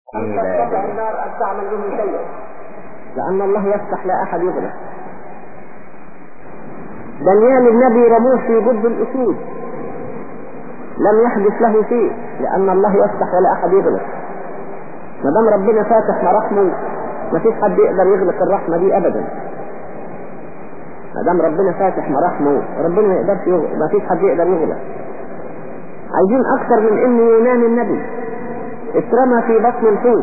تستطيع النار أن تعمل به شيئا لأن الله يفتح لا أحد يغلق دانيال النبي رموه في جد الأسود لم يحدث له شيء لأن الله يفتح ولا أحد يغلق ما دام ربنا فاتح مراحمه ما فيش حد يقدر يغلق الرحمة دي أبدا ما دام ربنا فاتح مراحمه ربنا ما يقدرش يغلق ما فيش حد يقدر يغلق عايزين أكثر من إن يونان النبي اترمى في بطن الحوت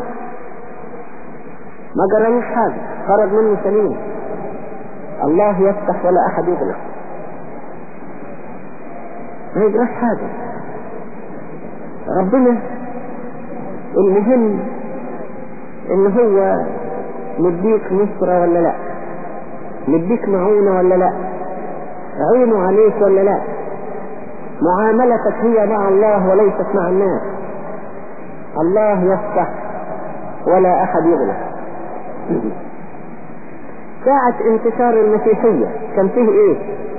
ما جرالوش حاجة خرج منه سليم الله يفتح ولا أحد يغلق ما يجراش حاجة ربنا المهم ان هو مديك نصرة ولا لا مديك معونة ولا لا عينه عليك ولا لا معاملتك هي مع الله وليست مع الناس الله يفتح ولا احد يغلق ساعة انتشار المسيحية كان فيه ايه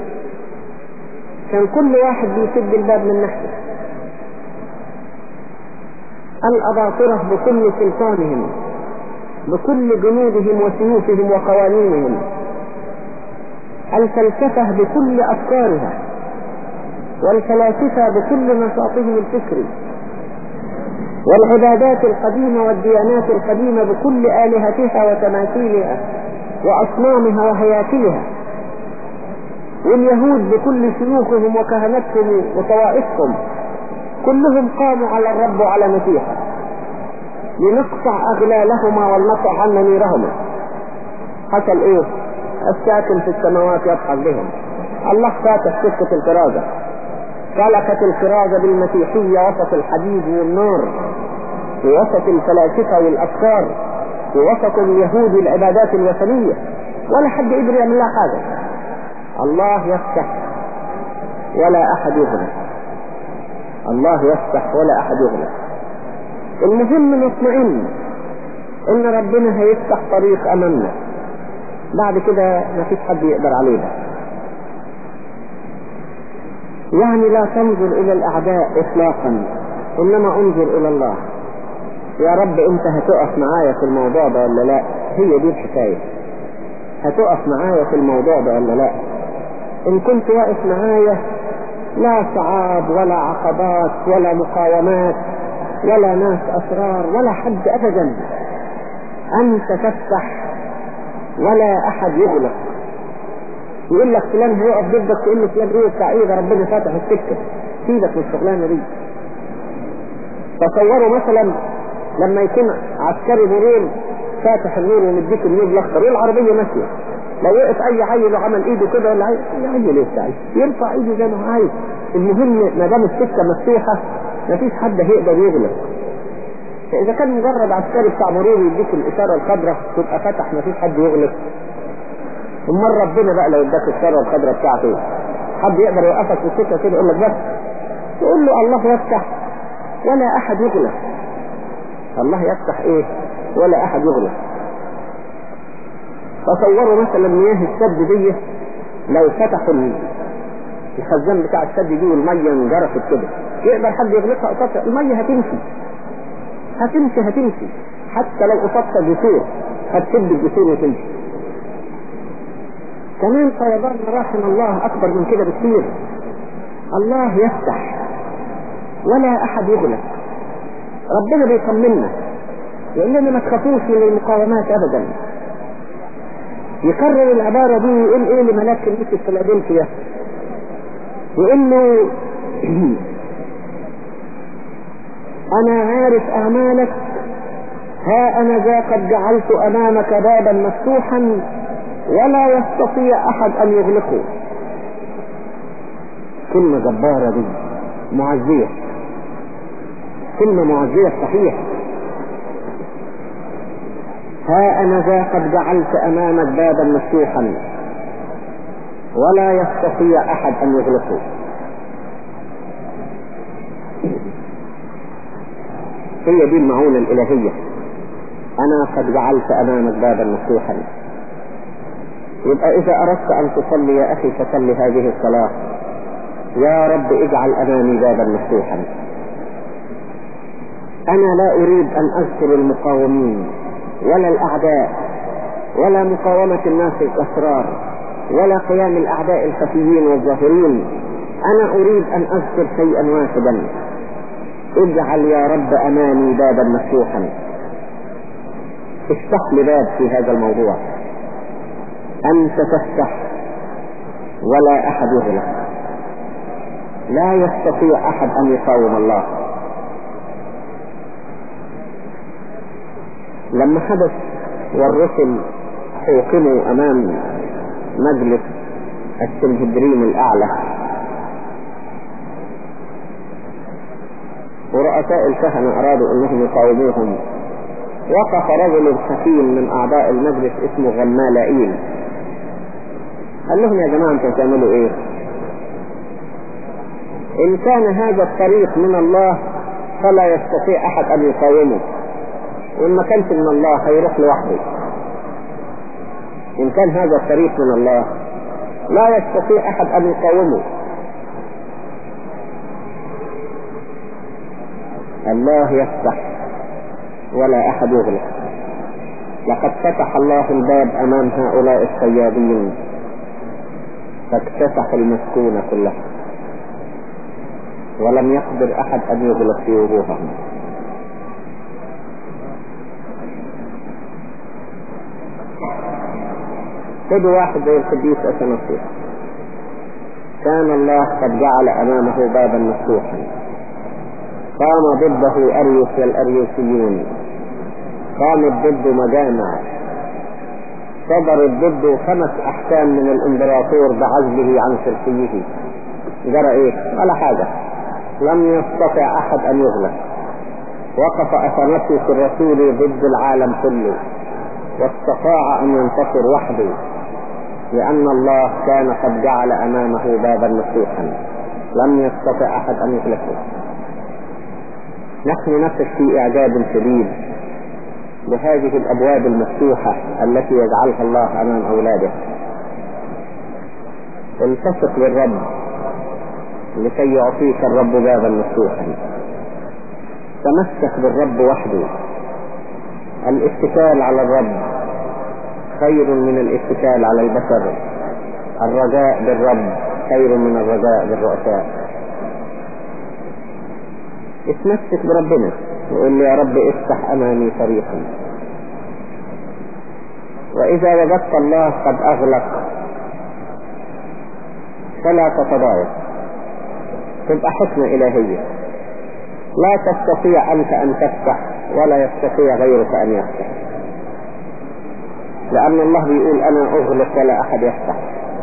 كان كل واحد بيسد الباب من نفسه الأباطرة بكل سلطانهم بكل جنودهم وسيوفهم وقوانينهم الفلسفة بكل أفكارها والفلاسفة بكل نشاطهم الفكري والعبادات القديمة والديانات القديمة بكل آلهتها وتماثيلها وأصنامها وهياكلها واليهود بكل شيوخهم وكهنتهم وطوائفهم كلهم قاموا على الرب وعلى مسيحه لنقطع أغلالهما ولنقطع عن نميرهما حصل إيه الساكن في السماوات يضحك بهم الله فاتح سكة الكرازة سلكت الكرازة بالمسيحية وسط الحديد والنار في وسط الفلاسفة والأفكار في وسط اليهود والعبادات الوثنية ولا حد قدر يعمل لها حاجة الله يفتح ولا أحد يغلق الله يفتح ولا أحد يغلق المهم نطمئن ان ربنا هيفتح طريق امامنا بعد كده ما فيش حد يقدر علينا يعني لا تنظر الى الاعداء اطلاقا انما انظر الى الله يا رب انت هتقف معايا في الموضوع ده ولا لا هي دي الحكاية هتقف معايا في الموضوع ده ولا لا ان كنت واقف معايا لا صعاب ولا عقبات ولا مقاومات ولا ناس أسرار ولا حد أبدا أنت تفتح ولا أحد يغلق يقول لك فلان هيقف ضدك تقول له فلان ايه بتاع ايه ده ربنا فاتح السكة سيبك من الشغلانة دي تصوروا مثلا لما يكون عسكري مرور فاتح النور ومديك النور الاخضر ايه العربية ماشية لو وقف اي عيل وعمل ايده كده ولا عيل عيل ايه بتاعي يرفع ايده زي ما هو عايز المهم ما دام السكة مفتوحة مفيش حد هيقدر يغلق فإذا كان مجرد عسكري بتاع مرور يديك الإشارة الخضراء تبقى فتح مفيش حد يغلق امال ربنا بقى لو اداك الإشارة الخضراء بتاعته حد يقدر يوقفك في السكة كده يقول لك بس تقول له الله يفتح ولا أحد يغلق الله يفتح إيه ولا أحد يغلق تصوروا مثلا مياه السد دي لو فتحوا الخزان بتاع السد دي والمية انجرفت كده يقدر حد يغلقها قصادها المية هتمشي هتمشي هتمشي حتى لو قصادها جسور هتسد الجسور وتمشي كمان فيضان مراحم الله اكبر من كده بكثير الله يفتح ولا احد يغلق ربنا بيطمنا يقول لنا ما تخافوش من المقاومات ابدا يكرر العبارة دي ويقول ايه لملاك كنيسة فيلادلفيا يقول له أنا عارف أعمالك ها أنا ذا قد جعلت أمامك بابا مفتوحا ولا يستطيع أحد أن يغلقه كلمة جبارة دي معزية كلمة معزية صحيح ها أنا ذا قد جعلت أمامك بابا مفتوحا ولا يستطيع أحد أن يغلقه هي دي المعونة الإلهية أنا قد جعلت أمامك بابا مفتوحا يبقى إذا أردت أن تصلي يا أخي فصلي هذه الصلاة يا رب اجعل أمامي بابا مفتوحا أنا لا أريد أن أذكر المقاومين ولا الأعداء ولا مقاومة الناس الأسرار ولا قيام الأعداء الخفيين والظاهرين أنا أريد أن أذكر شيئا واحدا اجعل يا رب أمامي بابا مفتوحا افتح لي باب في هذا الموضوع أنت تفتح ولا أحد يغلق لا يستطيع أحد أن يقاوم الله لما حدث والرسل حوكموا أمام مجلس السنهدرين الأعلى ورؤساء الكهنة أرادوا أنهم يقاوموهم وقف رجل حكيم من أعضاء المجلس اسمه غمالائيل قال لهم يا جماعة انتوا بتعملوا ايه ان كان هذا الطريق من الله فلا يستطيع احد ان يقاومه وان ما كانش من الله هيروح لوحده ان كان هذا الطريق من الله لا يستطيع احد ان يقاومه الله يفتح ولا احد يغلق لقد فتح الله الباب امام هؤلاء الصيادين فاكتسح المسكونة كلها ولم يقدر احد ان يغلق في وجوههم خذوا واحد زي القديس اثناسيوس كان الله قد جعل امامه بابا مفتوحا قام ضده اريوس والاريوسيون قامت ضده مجامع صدرت ضده خمس احكام من الامبراطور بعزله عن شركيه جرى ايه ولا حاجة لم يستطع احد ان يغلق وقف اثناسيوس الرسول ضد العالم كله واستطاع ان ينتصر وحده لان الله كان قد جعل امامه بابا مفتوحا لم يستطع احد ان يغلقه نحن نقف في اعجاب شديد بهذه الابواب المفتوحة التي يجعلها الله امام اولاده التصق بالرب لكي يعطيك الرب بابا مفتوحا تمسك بالرب وحده الاتكال على الرب خير من الاتكال على البشر الرجاء بالرب خير من الرجاء بالرؤساء اتمسك بربنا وقول لي يا رب افتح امامي طريقا واذا وجدت الله قد اغلق فلا تتضايق تبقى حكمة الهية لا تستطيع انت ان تفتح ولا يستطيع غيرك ان يفتح لان الله بيقول انا اغلق ولا احد يفتح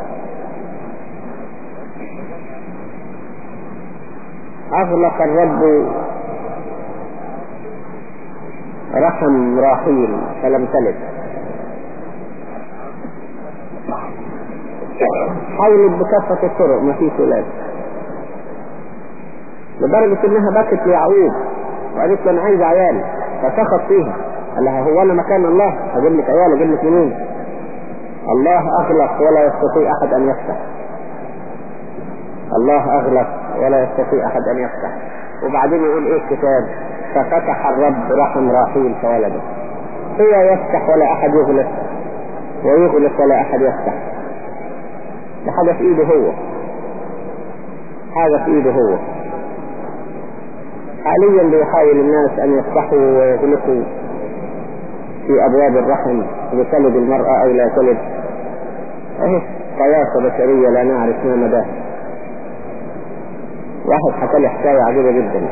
اغلق الرب رحم راحيل فلم تلد حاولت بكافة الطرق ما فيش ولاد لدرجة انها بكت ليعقوب وقالت له انا عايز عيال فسخط فيها قال لها هو انا مكان الله هجيب لك عيال اجيب لك منين الله اغلق ولا يستطيع احد ان يفتح الله اغلق ولا يستطيع احد ان يفتح وبعدين يقول ايه الكتاب ففتح الرب رحم راحيل فولده هو يفتح ولا احد يغلق ويغلق ولا احد يفتح ده حاجة في ايده هو حاجة في ايده هو حاليا بيحاول الناس ان يفتحوا ويغلقوا في ابواب الرحم بتلد المرأة او لا تلد اهي قياسة بشرية لا نعرف ما مداها واحد حكى لي حكاية عجيبة جدا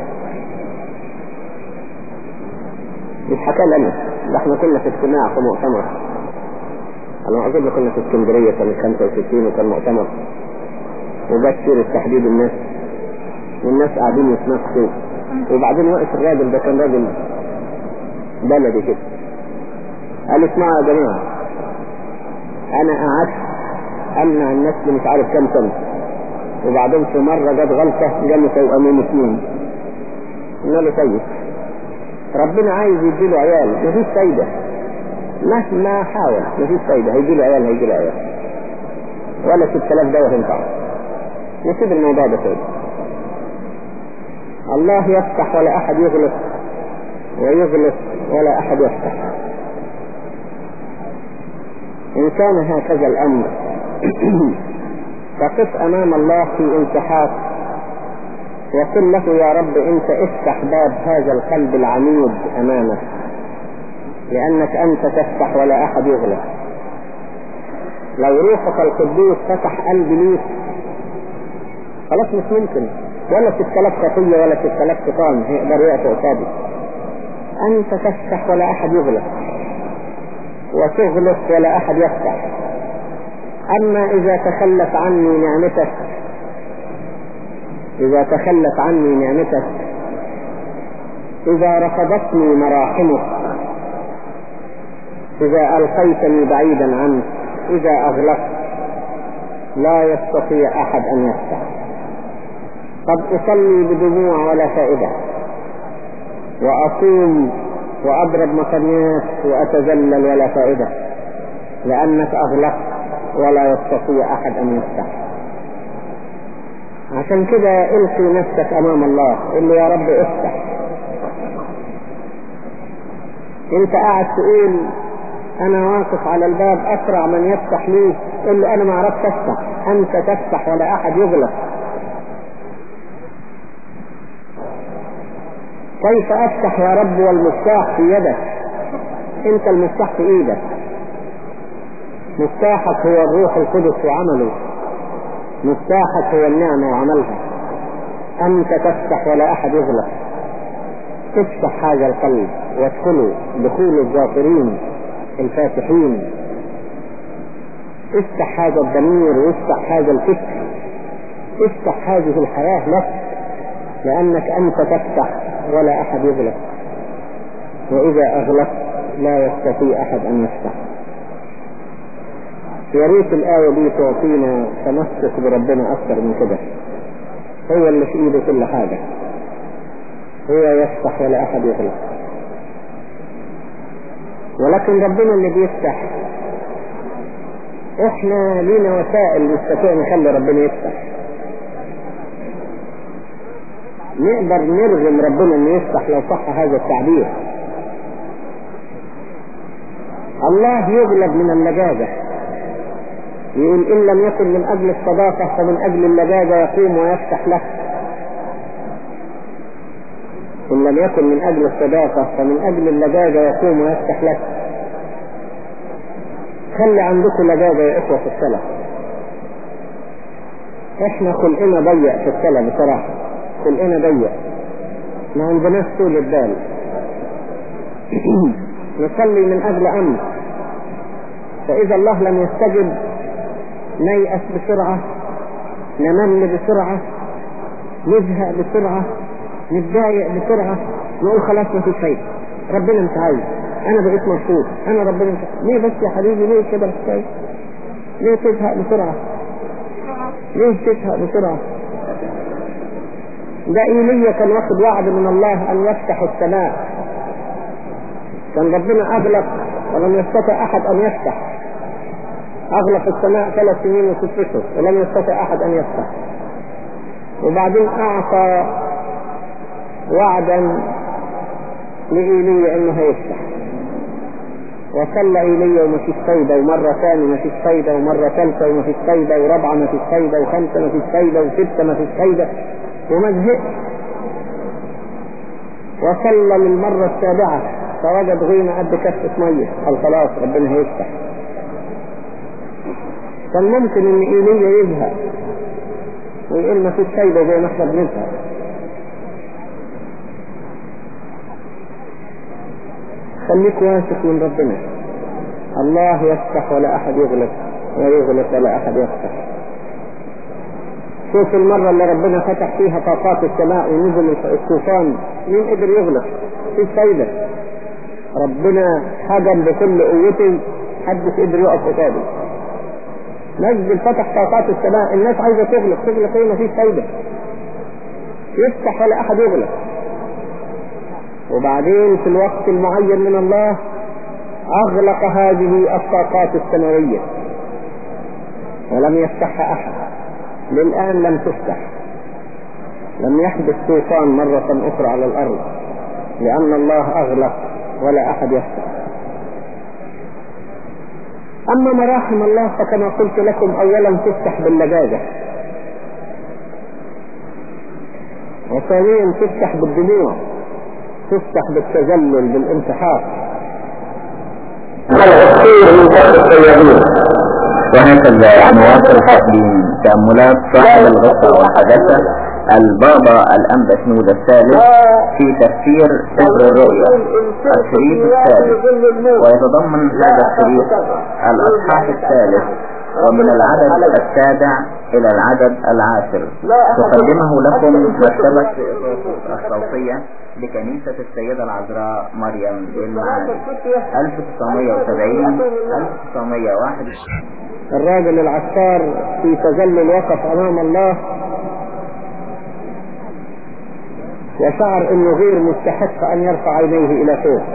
مش حكى لنا ده احنا كنا في اجتماع في مؤتمر انا اظن كنا في اسكندرية سنة 65 وكان مؤتمر وجت سيرة تحديد الناس والناس قاعدين يتناقشوا وبعدين وقف الراجل ده كان راجل بلدي كده قال اسمعوا يا جماعة انا قعدت امنع الناس مش عارف كام سنة وبعدين في مرة جت غلطة جالي توأمين اثنين قلنا له طيب ربنا عايز يديله عيال مفيش فايدة مهما حاول مفيش فايدة هيجيله عيال هيجيله عيال ولا 6000 دواء هينفعه نسيب الموضوع ده كده الله يفتح ولا احد يغلق ويغلق ولا أحد يفتح إن كان هكذا الأمر فقف أمام الله في انتحاس وقل له يا رب أنت افتح باب هذا القلب العميد أمامك لأنك أنت تفتح ولا أحد يغلق لو روحك القدوس فتح قلبي ليك خلاص مش ممكن ولا تتكلف خطية ولا تتكلف شيطان يقدر يقف قصادي أنت تفتح ولا أحد يغلق وتغلق ولا أحد يفتح أما إذا تخلت عني نعمتك إذا تخلت عني نعمتك إذا رفضتني مراحمك إذا ألقيتني بعيدا عنك إذا أغلقت لا يستطيع أحد أن يفتح قد أصلي بدموع ولا فائدة وأصوم وأضرب مقنيات وأتذلل ولا فائدة لأنك أغلقت ولا يستطيع أحد أن يفتح عشان كده القي نفسك أمام الله قل له يا رب افتح انت قاعد تقول انا واقف على الباب اسرع من يفتح لي قل له انا ما عرفت افتح انت تفتح ولا احد يغلق كيف افتح يا رب والمفتاح في يدك انت المفتاح في ايدك مفتاحك هو الروح القدس وعمله مفتاحك هو النعمة وعملها أنت تفتح ولا أحد يغلق افتح هذا القلب وادخلوا دخول الذاكرين الفاتحين افتح هذا الضمير وافتح هذا الفكر افتح هذه الحياة لك لأنك أنت تفتح ولا أحد يغلق وإذا أغلقت لا يستطيع أحد أن يفتح يا ريت الآية دي تعطينا تمسك بربنا أكثر من كده هو اللي في إيده كل حاجة هو يفتح ولا أحد يغلق ولكن ربنا اللي بيفتح احنا لينا وسائل نستطيع نخلي ربنا يفتح نقدر نرغم ربنا انه يفتح لو صح هذا التعبير الله يغلب من اللجاجة يقول إن لم يكن من أجل الصداقة فمن أجل اللجاجة يقوم ويفتح له إن لم يكن من أجل الصداقة فمن أجل اللجاجة يقوم ويفتح لك خلي عندكم لجاجة يا إخوة في الصلاة إحنا خلقنا ضيق في الصلاة بصراحة خلقنا ضيق ما عندناش طول البال نصلي من أجل أمر فإذا الله لم يستجب نيأس بسرعة نمل بسرعة نزهق بسرعة نتضايق بسرعة نقول خلاص ما فيش فايدة ربنا مش عايز انا بقيت مبسوط انا ربنا مش عايز ليه بس يا حبيبي ليه كده الحكاية ليه تزهق بسرعة ليه تزهق بسرعة ده ايليا كان واخد وعد من الله ان يفتح السماء كان ربنا اغلق ولم يستطع احد ان يفتح اغلق السماء ثلاث سنين وست اشهر ولم يستطع احد ان يفتح وبعدين اعطى وعدا لإيليا انه هيفتح وصلى إيليا وما فيش فايدة ومرة ثانية ما فيش فايدة ومرة ثالثة وما فيش فايدة ورابعة ما فيش فايدة وخمسة ما فيش فايدة وستة ما فيش فايدة وما زهقش وصلى للمرة السابعة فوجد غيمة قد كفة مية قال خلاص ربنا هيفتح كان ممكن ان ايليا يزهق ويقول ما فيش فايدة زي ما احنا بنزهق خليك واثق من ربنا الله يفتح ولا احد يغلق ويغلق ولا احد يفتح شوف المرة اللي ربنا فتح فيها طاقات السماء ونزل الطوفان مين قدر يغلق مفيش فايدة ربنا هجم بكل قوته حدش قدر يقف قصاده نزل فتح طاقات السماء الناس عايزة تغلق تغلق ايه مفيش فايدة يفتح ولا احد يغلق وبعدين في الوقت المعين من الله اغلق هذه الطاقات السماوية ولم يفتحها احد للان لم تفتح لم يحدث طوفان مرة اخرى على الارض لأن الله أغلق ولا أحد يفتح أما مراحم الله فكما قلت لكم أولا تفتح باللجاجة وثانيا تفتح بالدموع تفتح بالتذلل بالانتحار وهكذا نواصل تقديم تأملات صاحب الغصة والحدثة البابا الأنبا شنود الثالث في تفسير سفر الرؤيا الشريط الثالث ويتضمن هذا الشريط الأصحاح الثالث ومن العدد السابع إلى العدد العاشر تقدمه لكم مكتبة الصوتية لكنيسة السيدة العذراء مريم بالمعاد 1970 1901 الراجل العسكر في تذلل وقف أمام الله وشعر انه غير مستحق ان يرفع عينيه الى فوق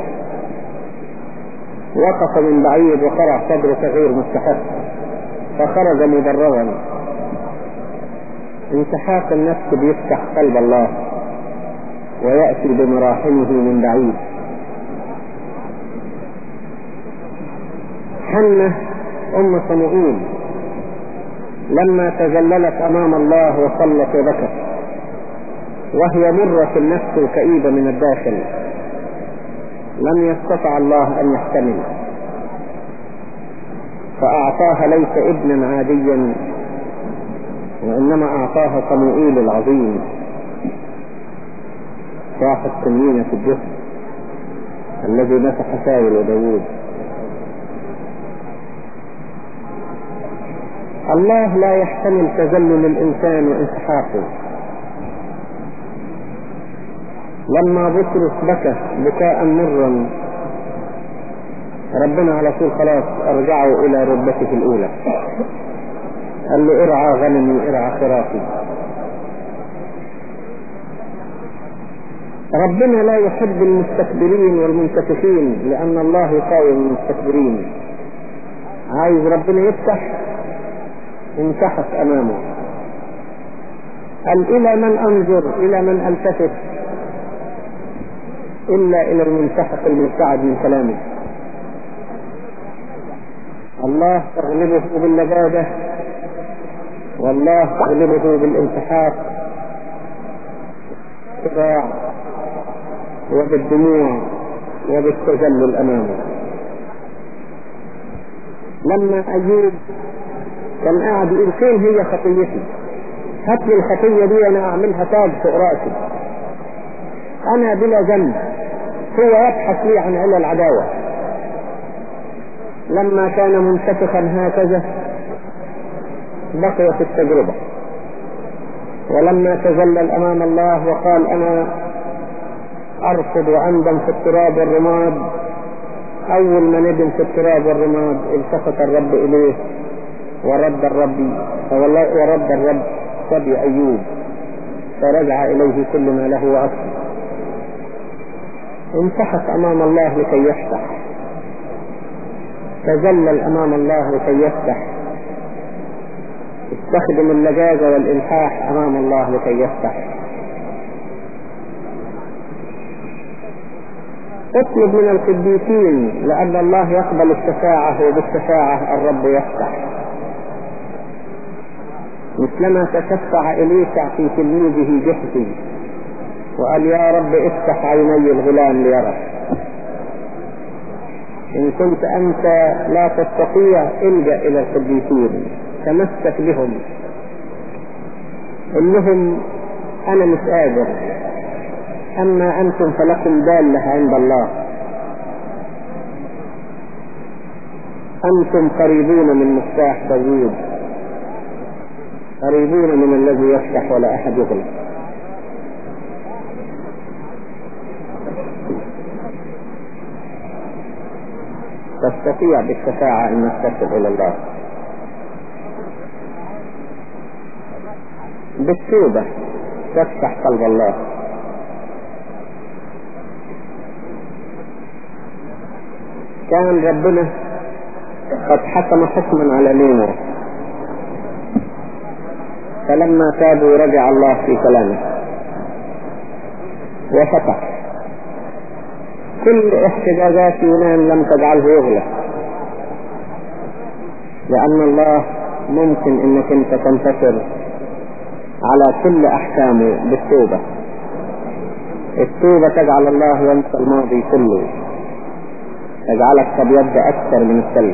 وقف من بعيد وقرع صدره غير مستحق فخرج مبررا انسحاق النفس بيفتح قلب الله ويأتي بمراحمه من بعيد حنة أم صموئيل لما تذللت أمام الله وصلت وبكت وهي مرة النفس الكئيبة من الداخل لم يستطع الله أن يحتمل فأعطاها ليس ابنا عاديا وإنما أعطاها صموئيل العظيم صاحب سنينة الجسم الذي مسح ساول وداوود الله لا يحتمل تذلل الإنسان وانسحاقه لما بطرس بكى بكاء مرا ربنا على طول خلاص ارجعه الى رتبته الاولى قال له ارعى غنمي ارعى خرافي ربنا لا يحب المستكبرين والمنتفخين لان الله يقاوم المستكبرين عايز ربنا يفتح انتحف امامه قال الى من انظر الى من التفت الا الى المنتحق المبتعد من كلامه الله تغلبه باللبابة والله تغلبه بالانسحاق بالصراع وبالدموع وبالتذلل امامه لما ايوب كان قاعد يقول فين هي خطيتي هات لي الخطيه دي وانا اعملها تاج فوق راسي انا بلا ذنب هو يبحث لي عن علل العداوه لما كان منتفخا هكذا بقي في التجربة ولما تذلل امام الله وقال انا ارفض وأندم في التراب والرماد اول ما ندم في التراب والرماد التفت الرب اليه ورد الرب ورد الرب صبي ايوب فرجع اليه كل ما له واكثر انتحت امام الله لكي يفتح تذلل امام الله لكي يفتح استخدم اللجاجة والالحاح امام الله لكي يفتح اطلب من القديسين لان الله يقبل الشفاعة وبالشفاعة الرب يفتح مثلما تشفع اليك في تلميذه جحفي وقال يا رب افتح عيني الغلام ليرى ان كنت انت لا تستطيع الجأ الى القديسين تمسك بهم قل لهم انا مش قادر اما انتم فلكم دالة عند الله انتم قريبون من مفتاح داوود قريبون من الذي يفتح ولا احد يغلق تستطيع بالشفاعة انك تصل الى الله بالتوبة تفتح قلب الله كان ربنا قد حكم حكما على نيمو فلما تابوا رجع الله في كلامه وفتح كل احتجاجات يونان لم تجعله يغلق لأن الله ممكن انك انت تنتصر على كل احكامه بالتوبة التوبة تجعل الله ينسى الماضي كله تجعلك تبيض اكثر من الثلج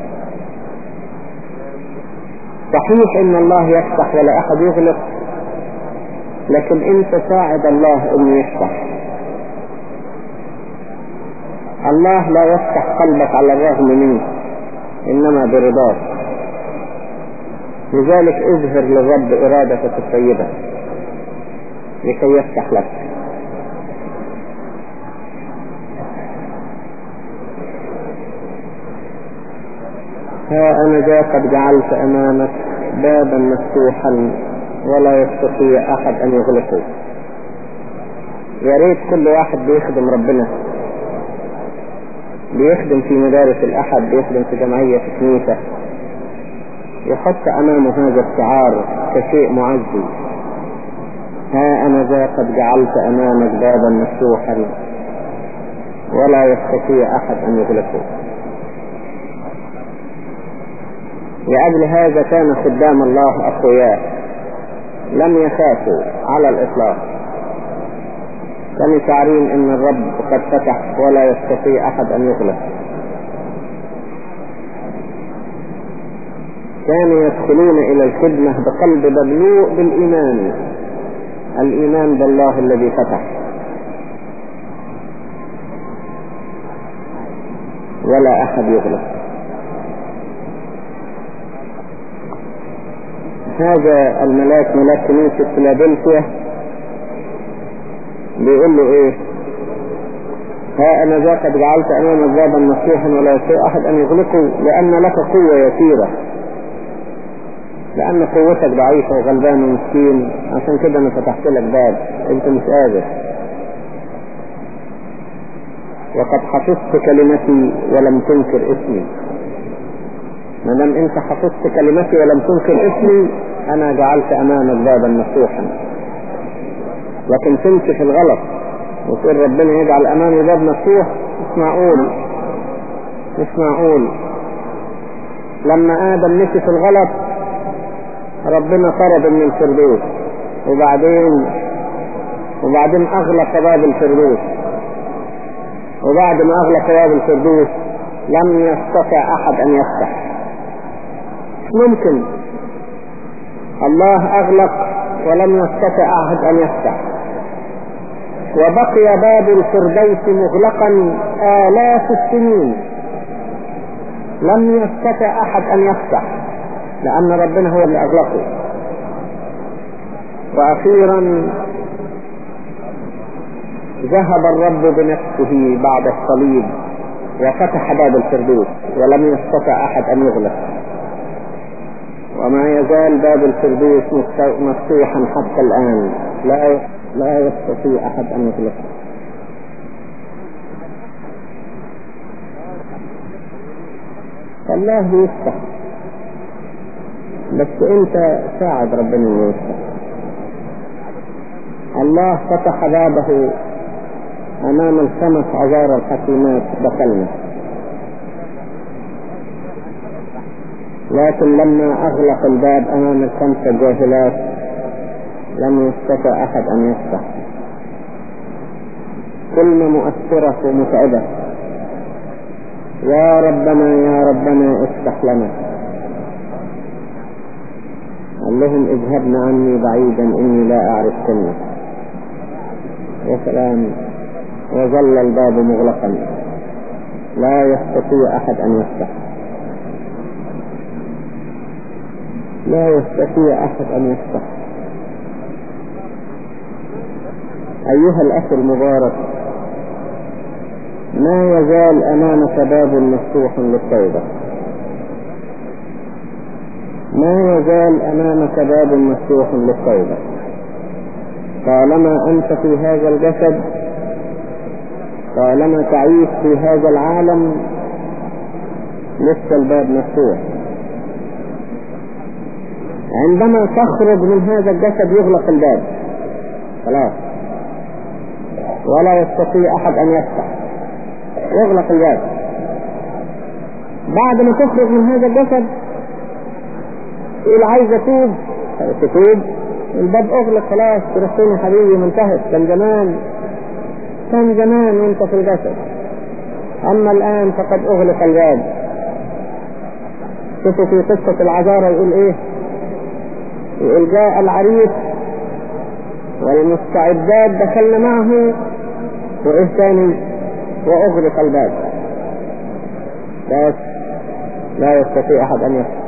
صحيح ان الله يفتح ولا احد يغلق لكن انت ساعد الله انه يفتح الله لا يفتح قلبك على الرغم منه انما برضاك لذلك اظهر للرب ارادتك الطيبة لكي يفتح لك ها انا ذا قد جعلت امامك بابا مفتوحا ولا يستطيع احد ان يغلقه يا ريت كل واحد بيخدم ربنا بيخدم في مدارس الاحد بيخدم في جمعية في كنيسة يحط امامه هذا الشعار كشيء معزي ها انا ذا قد جعلت امامك بابا مفتوحا ولا يستطيع احد ان يغلقه لأجل هذا كان خدام الله أقوياء لم يخافوا على الإطلاق كانوا شعرين أن الرب قد فتح ولا يستطيع أحد أن يغلق كانوا يدخلون إلى الخدمة بقلب مملوء بالإيمان الإيمان بالله الذي فتح ولا أحد يغلق هذا الملاك ملاك كنيسة فيلادلفيا بيقول له ايه ها انا ذا قد جعلت امام بابا مفتوحا ولا يستطيع احد ان يغلقه لان لك قوة يسيرة لان قوتك ضعيفة وغلبان ومسكين عشان كده انا فتحت لك باب انت مش قادر وقد حفظت كلمتي ولم تنكر اسمي ما دام انت حفظت كلمتي ولم تنكر اسمي انا جعلت امامك بابا مفتوحا لكن تمشي في الغلط وتقول ربنا يجعل امامي باب مفتوح مش معقول مش معقول لما ادم مشي في الغلط ربنا طرد من الفردوس وبعدين وبعدين اغلق باب الفردوس وبعد ما اغلق باب الفردوس لم يستطع احد ان يفتح ممكن الله اغلق ولم يستطع احد ان يفتح وبقي باب الفردوس مغلقا آلاف السنين لم يستطع أحد أن يفتح لأن ربنا هو اللي أغلقه وأخيرا ذهب الرب بنفسه بعد الصليب وفتح باب الفردوس ولم يستطع أحد أن يغلق وما يزال باب الفردوس مفتوحا حتى الآن لا لا يستطيع أحد أن يغلقه فالله يفتح بس انت ساعد ربنا يفتح الله فتح بابه امام الخمس عذار الحكيمات دخلنا لكن لما اغلق الباب امام الخمسة الجاهلات لم يستطع احد ان يفتح كلمة مؤثرة ومتعبة يا ربنا يا ربنا افتح لنا قال لهم اذهبن عني بعيدا اني لا اعرفكن يا سلام وظل الباب مغلقا لا يستطيع احد ان يفتح لا يستطيع احد ان يفتح ايها الاخ المبارك ما يزال امامك باب مفتوح للتوبة ما يزال امامك باب مفتوح للتوبة طالما انت في هذا الجسد طالما تعيش في هذا العالم لسه الباب مفتوح عندما تخرج من هذا الجسد يغلق الباب خلاص ولا يستطيع احد ان يفتح يغلق الباب بعد ما تخرج من هذا الجسد تقول عايز اتوب تتوب الباب اغلق خلاص تروح فين يا حبيبي منتهت كان زمان كان زمان وانت في الجسد اما الان فقد اغلق الباب شوفوا في قصة العذارى يقول ايه يقول جاء العريس والمستعدات دخلنا معه وايه تاني واغلق الباب بس لا يستطيع احد ان يفتح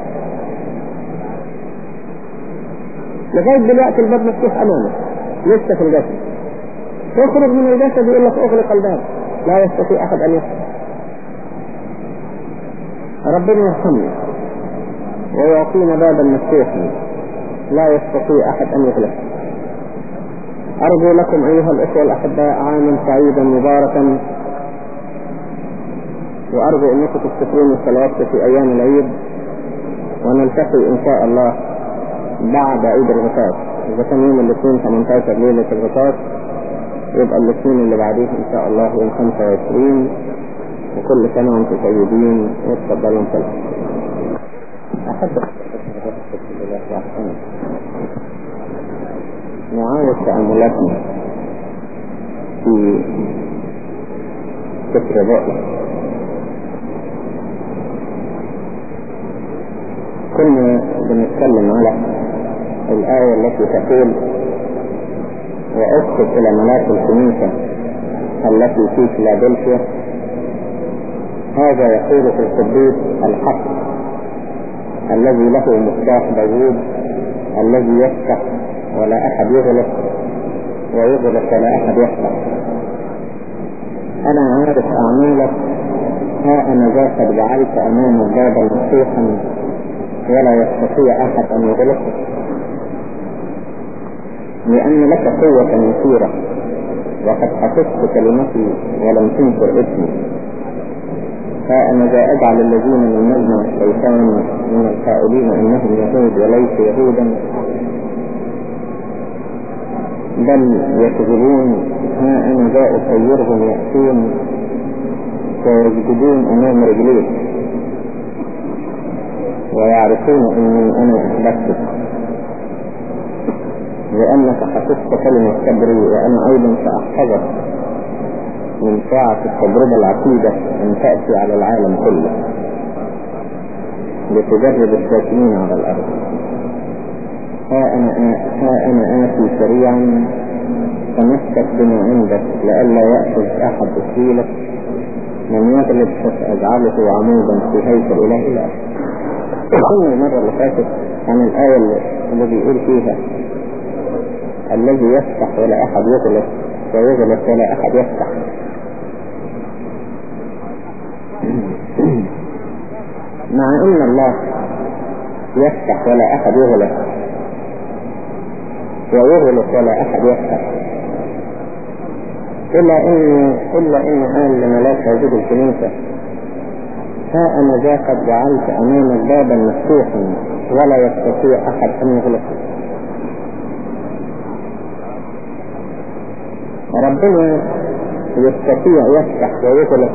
لغاية دلوقتي الباب مفتوح امامك لسه في الجسد تخرج من الجسد يقول لك اغلق الباب لا يستطيع احد ان يفتح ربنا يرحمنا ويعطينا بابا مفتوحا لا يستطيع احد ان يغلقه ارجو لكم ايها الاخوة الاحباء عاما سعيدا مباركا وارجو انكم تفتكرون الصلوات في ايام العيد ونلتقي ان شاء الله بعد عيد الغطاس اذا كان يوم الاثنين 18 ليلة الغطاس يبقى الاثنين اللي بعديه ان شاء الله يوم 25 وكل سنة وانتم طيبين وتفضلوا انتم احب نعاود تأملاتنا في فكر الرؤية كنا بنتكلم على الآية التي تقول وأكتب إلى ملاك الكنيسة التي في فيلادلفيا هذا يقول في القدوس الحق الذي له مفتاح داوود الذي يفتح ولا أحد يغلق ويغلق ولا أحد يفتح أنا عارف أعمالك ها أنا ذا قد جعلت أمام الباب مفتوحا ولا يستطيع أحد أن يغلقه لأن لك قوة مثيرة وقد حفظت كلمتي ولم تنكر اسمي ها أنا ذا أجعل الذين من مجمع الشيطان من القائلين إنهم يهود وليس يهودا بل يكذبون ها أنا ذا أسيرهم يأتون ويسجدون أمام رجليك ويعرفون أني أنا أحببتك لأنك حفظت كلمة صبري وأنا أيضا سأحفظك من ساعة التجربة العتيدة أن تأتي على العالم كله لتجرب الساكنين على الأرض ها أنا ها أنا آتي سريعا تمسك بما عندك لئلا يأخذ أحد أسيلك من يغلب فسأجعله عمودا في هيكل إله الأرض قلنا المرة اللي فاتت عن الآية اللي بيقول فيها الذي يفتح ولا أحد يغلق ويغلق ولا أحد يفتح مع ان الله يفتح ولا احد يغلق ويغلق ولا احد يفتح الا ان الا ان قال لملاك وجود الكنيسة ها انا ذا قد جعلت امامك بابا مفتوحا ولا يستطيع احد ان يغلقه ربنا يستطيع يفتح ويغلق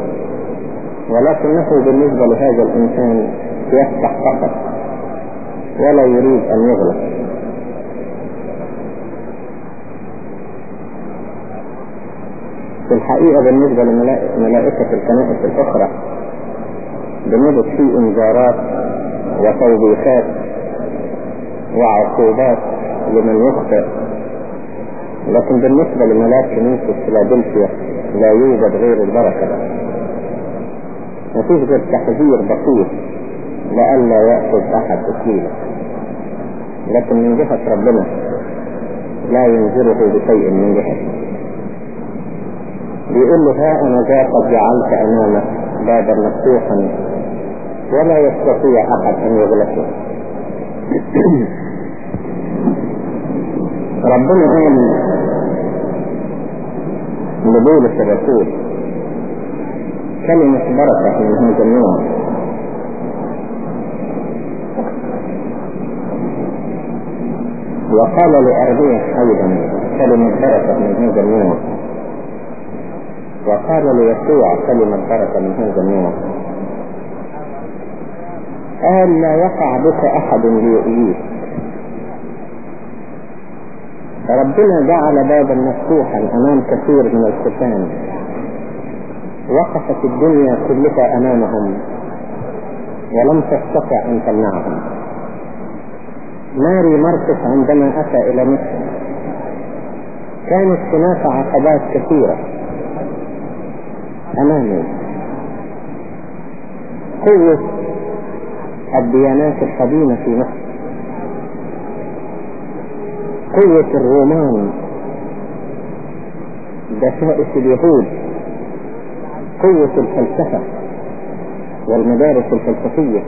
ولكنه بالنسبة لهذا الإنسان يفتح فقط ولا يريد أن يغلق في الحقيقة بالنسبة لملائكة الكنائس الأخرى بنجد في إنذارات وتوبيخات وعقوبات لمن يخطئ لكن بالنسبة لملاك كنيسة فيلادلفيا لا يوجد غير البركة مفيش غير تحذير بسيط لئلا يأخذ أحد أكيلا لكن من جهة ربنا لا ينذره بشيء من جهته بيقول له ها أنا ذا قد جعلت أمامك بابا مفتوحا ولا يستطيع أحد أن يغلقه ربنا قال لبولس الرسول كلمة بركة من هذا النوع وقال لأرضيه أيضا كلمة بركة من هذا النوع وقال ليسوع كلمة بركة من هذا النوع قال لا يقع بك أحد ليؤذيك ربنا جعل بابا مفتوحا أمام كثير من الختان وقفت الدنيا كلها أمامهم ولم تستطع أن تمنعهم ماري مرقس عندما أتى إلى مصر كانت هناك عقبات كثيرة أمامه قوة الديانات القديمة في مصر قوة الرومان دسائس اليهود قوة الفلسفة والمدارس الفلسفية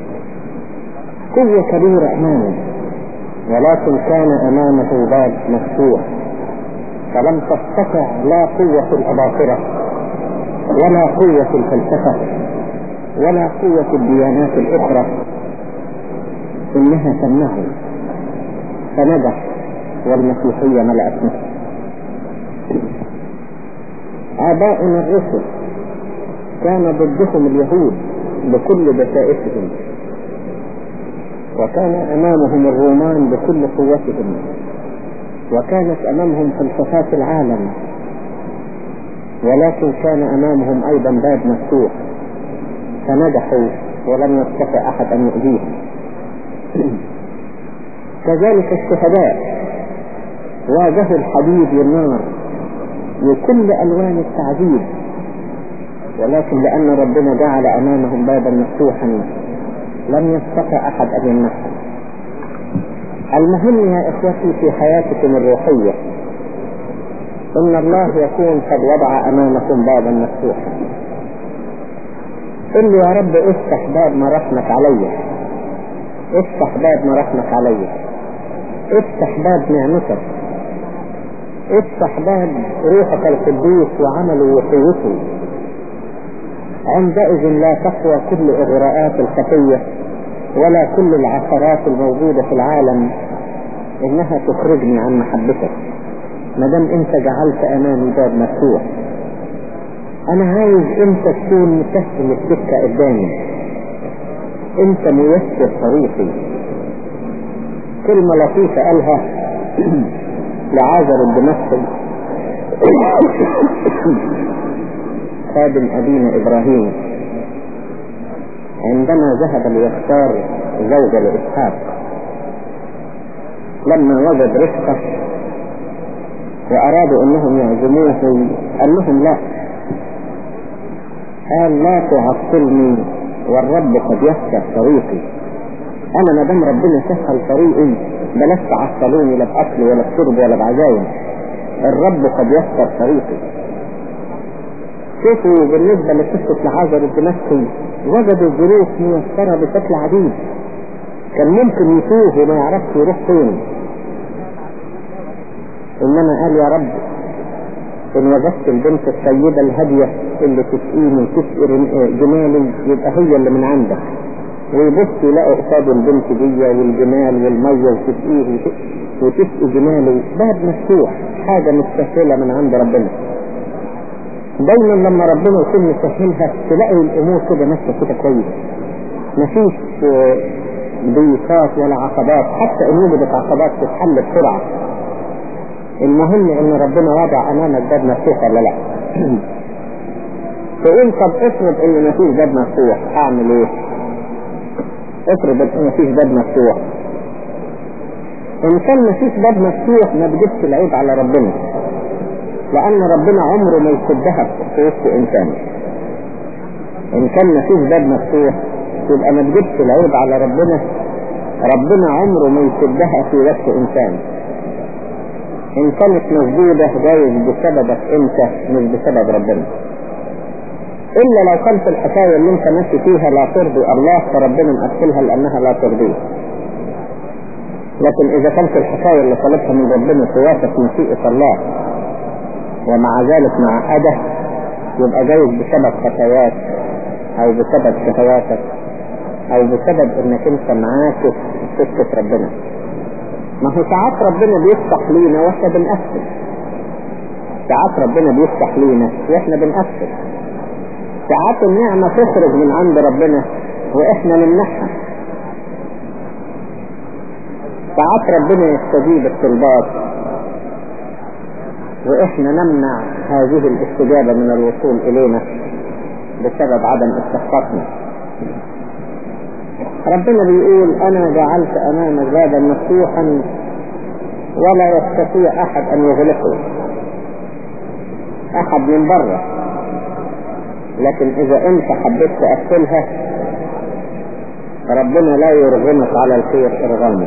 قوة كبيرة أمامه ولكن كان أمامه باب مفتوح فلم تستطع لا قوة الأباطرة ولا قوة الفلسفة ولا قوة الديانات الأخرى إنها تمنعه فنجح والمسيحية ملأت مصر آباؤنا الرسل كان ضدهم اليهود بكل دسائسهم وكان أمامهم الرومان بكل قوتهم وكانت أمامهم فلسفات العالم ولكن كان أمامهم أيضا باب مفتوح فنجحوا ولم يستطع أحد أن يؤذيهم كذلك الشهداء واجهوا الحديد والنار وكل ألوان التعذيب ولكن لأن ربنا جعل أمامهم بابا مفتوحا لم يستطع أحد أن يمنعهم المهم يا إخوتي في حياتكم الروحية إن الله يكون قد وضع أمامكم بابا مفتوحا قل يا رب افتح باب مرحمك علي افتح باب مرحمك علي افتح باب نعمتك افتح باب روحك القدوس وعمله وقوته عندئذ لا تقوى كل إغراءات الخطية ولا كل العثرات الموجودة في العالم إنها تخرجني عن محبتك ما دام أنت جعلت أمامي باب مفتوح أنا عايز أنت تكون مسهل السكة قدامي أنت ميسر طريقي كلمة لطيفة قالها لعازر الدمشقي خادم أبينا إبراهيم عندما ذهب ليختار زوجة لإسحاق لما وجد رفقة وأرادوا أنهم يعزموه قال لهم لا قال لا تعطلني والرب قد يسر طريقي أنا ما دام ربنا سهل طريقي بلاش تعطلوني لا بأكل ولا بشرب ولا بعزايم الرب قد يسر طريقي شوفوا بالنسبة لقصة العازر الدمشقي وجدوا الظروف ميسرة بشكل عجيب كان ممكن يتوه وما يعرفش يروح فين انما قال يا رب ان وجدت البنت الطيبة الهادية اللي تسقيني وتسقي جمالي يبقى هي اللي من عندك ويبص يلاقوا قصاد البنت دي والجمال والمية وتسقيه وتسقي جماله باب مفتوح حاجة مستسهلة من عند ربنا دايما لما ربنا يكون يسهلها تلاقي الامور كده ماشيه كده كويس مفيش ضيقات ولا عقبات حتى ان وجدت عقبات تتحل بسرعه المهم ان ربنا وضع امامك باب مفتوح ولا لا تقول طب افرض ان مفيش باب مفتوح اعمل ايه افرض ان مفيش باب مفتوح ان كان مفيش باب مفتوح ما تجيبش العيب على ربنا لأن ربنا عمره ما يسدها في وسط إنسان إن كان مفيش باب مفتوح يبقى ما تجيبش العيب على ربنا ربنا عمره ما يسدها في وسط إنسان إن كانت مسدودة جايز بسببك أنت مش بسبب ربنا إلا لو كانت الحكاية اللي أنت ماشي فيها لا ترضي الله فربنا مقفلها لأنها لا ترضيه لكن إذا كانت الحكاية اللي طلبها من ربنا توافق مشيئة الله ومع ذلك مع أده يبقى جايز بسبب خطوات أو بسبب شهواتك أو بسبب إنك أنت معاك سكة ربنا ما هو ساعات ربنا بيفتح لينا واحنا بنقفل ساعات ربنا بيفتح لينا واحنا بنقفل ساعات النعمة تخرج من عند ربنا واحنا نمنحها ساعات ربنا يستجيب الطلبات واحنا نمنع هذه الاستجابة من الوصول الينا بسبب عدم استحقاقنا ربنا بيقول انا جعلت امامك بابا مفتوحا ولا يستطيع احد ان يغلقه احد من بره لكن اذا انت حبيت تقفلها ربنا لا يرغمك على الخير ارغاما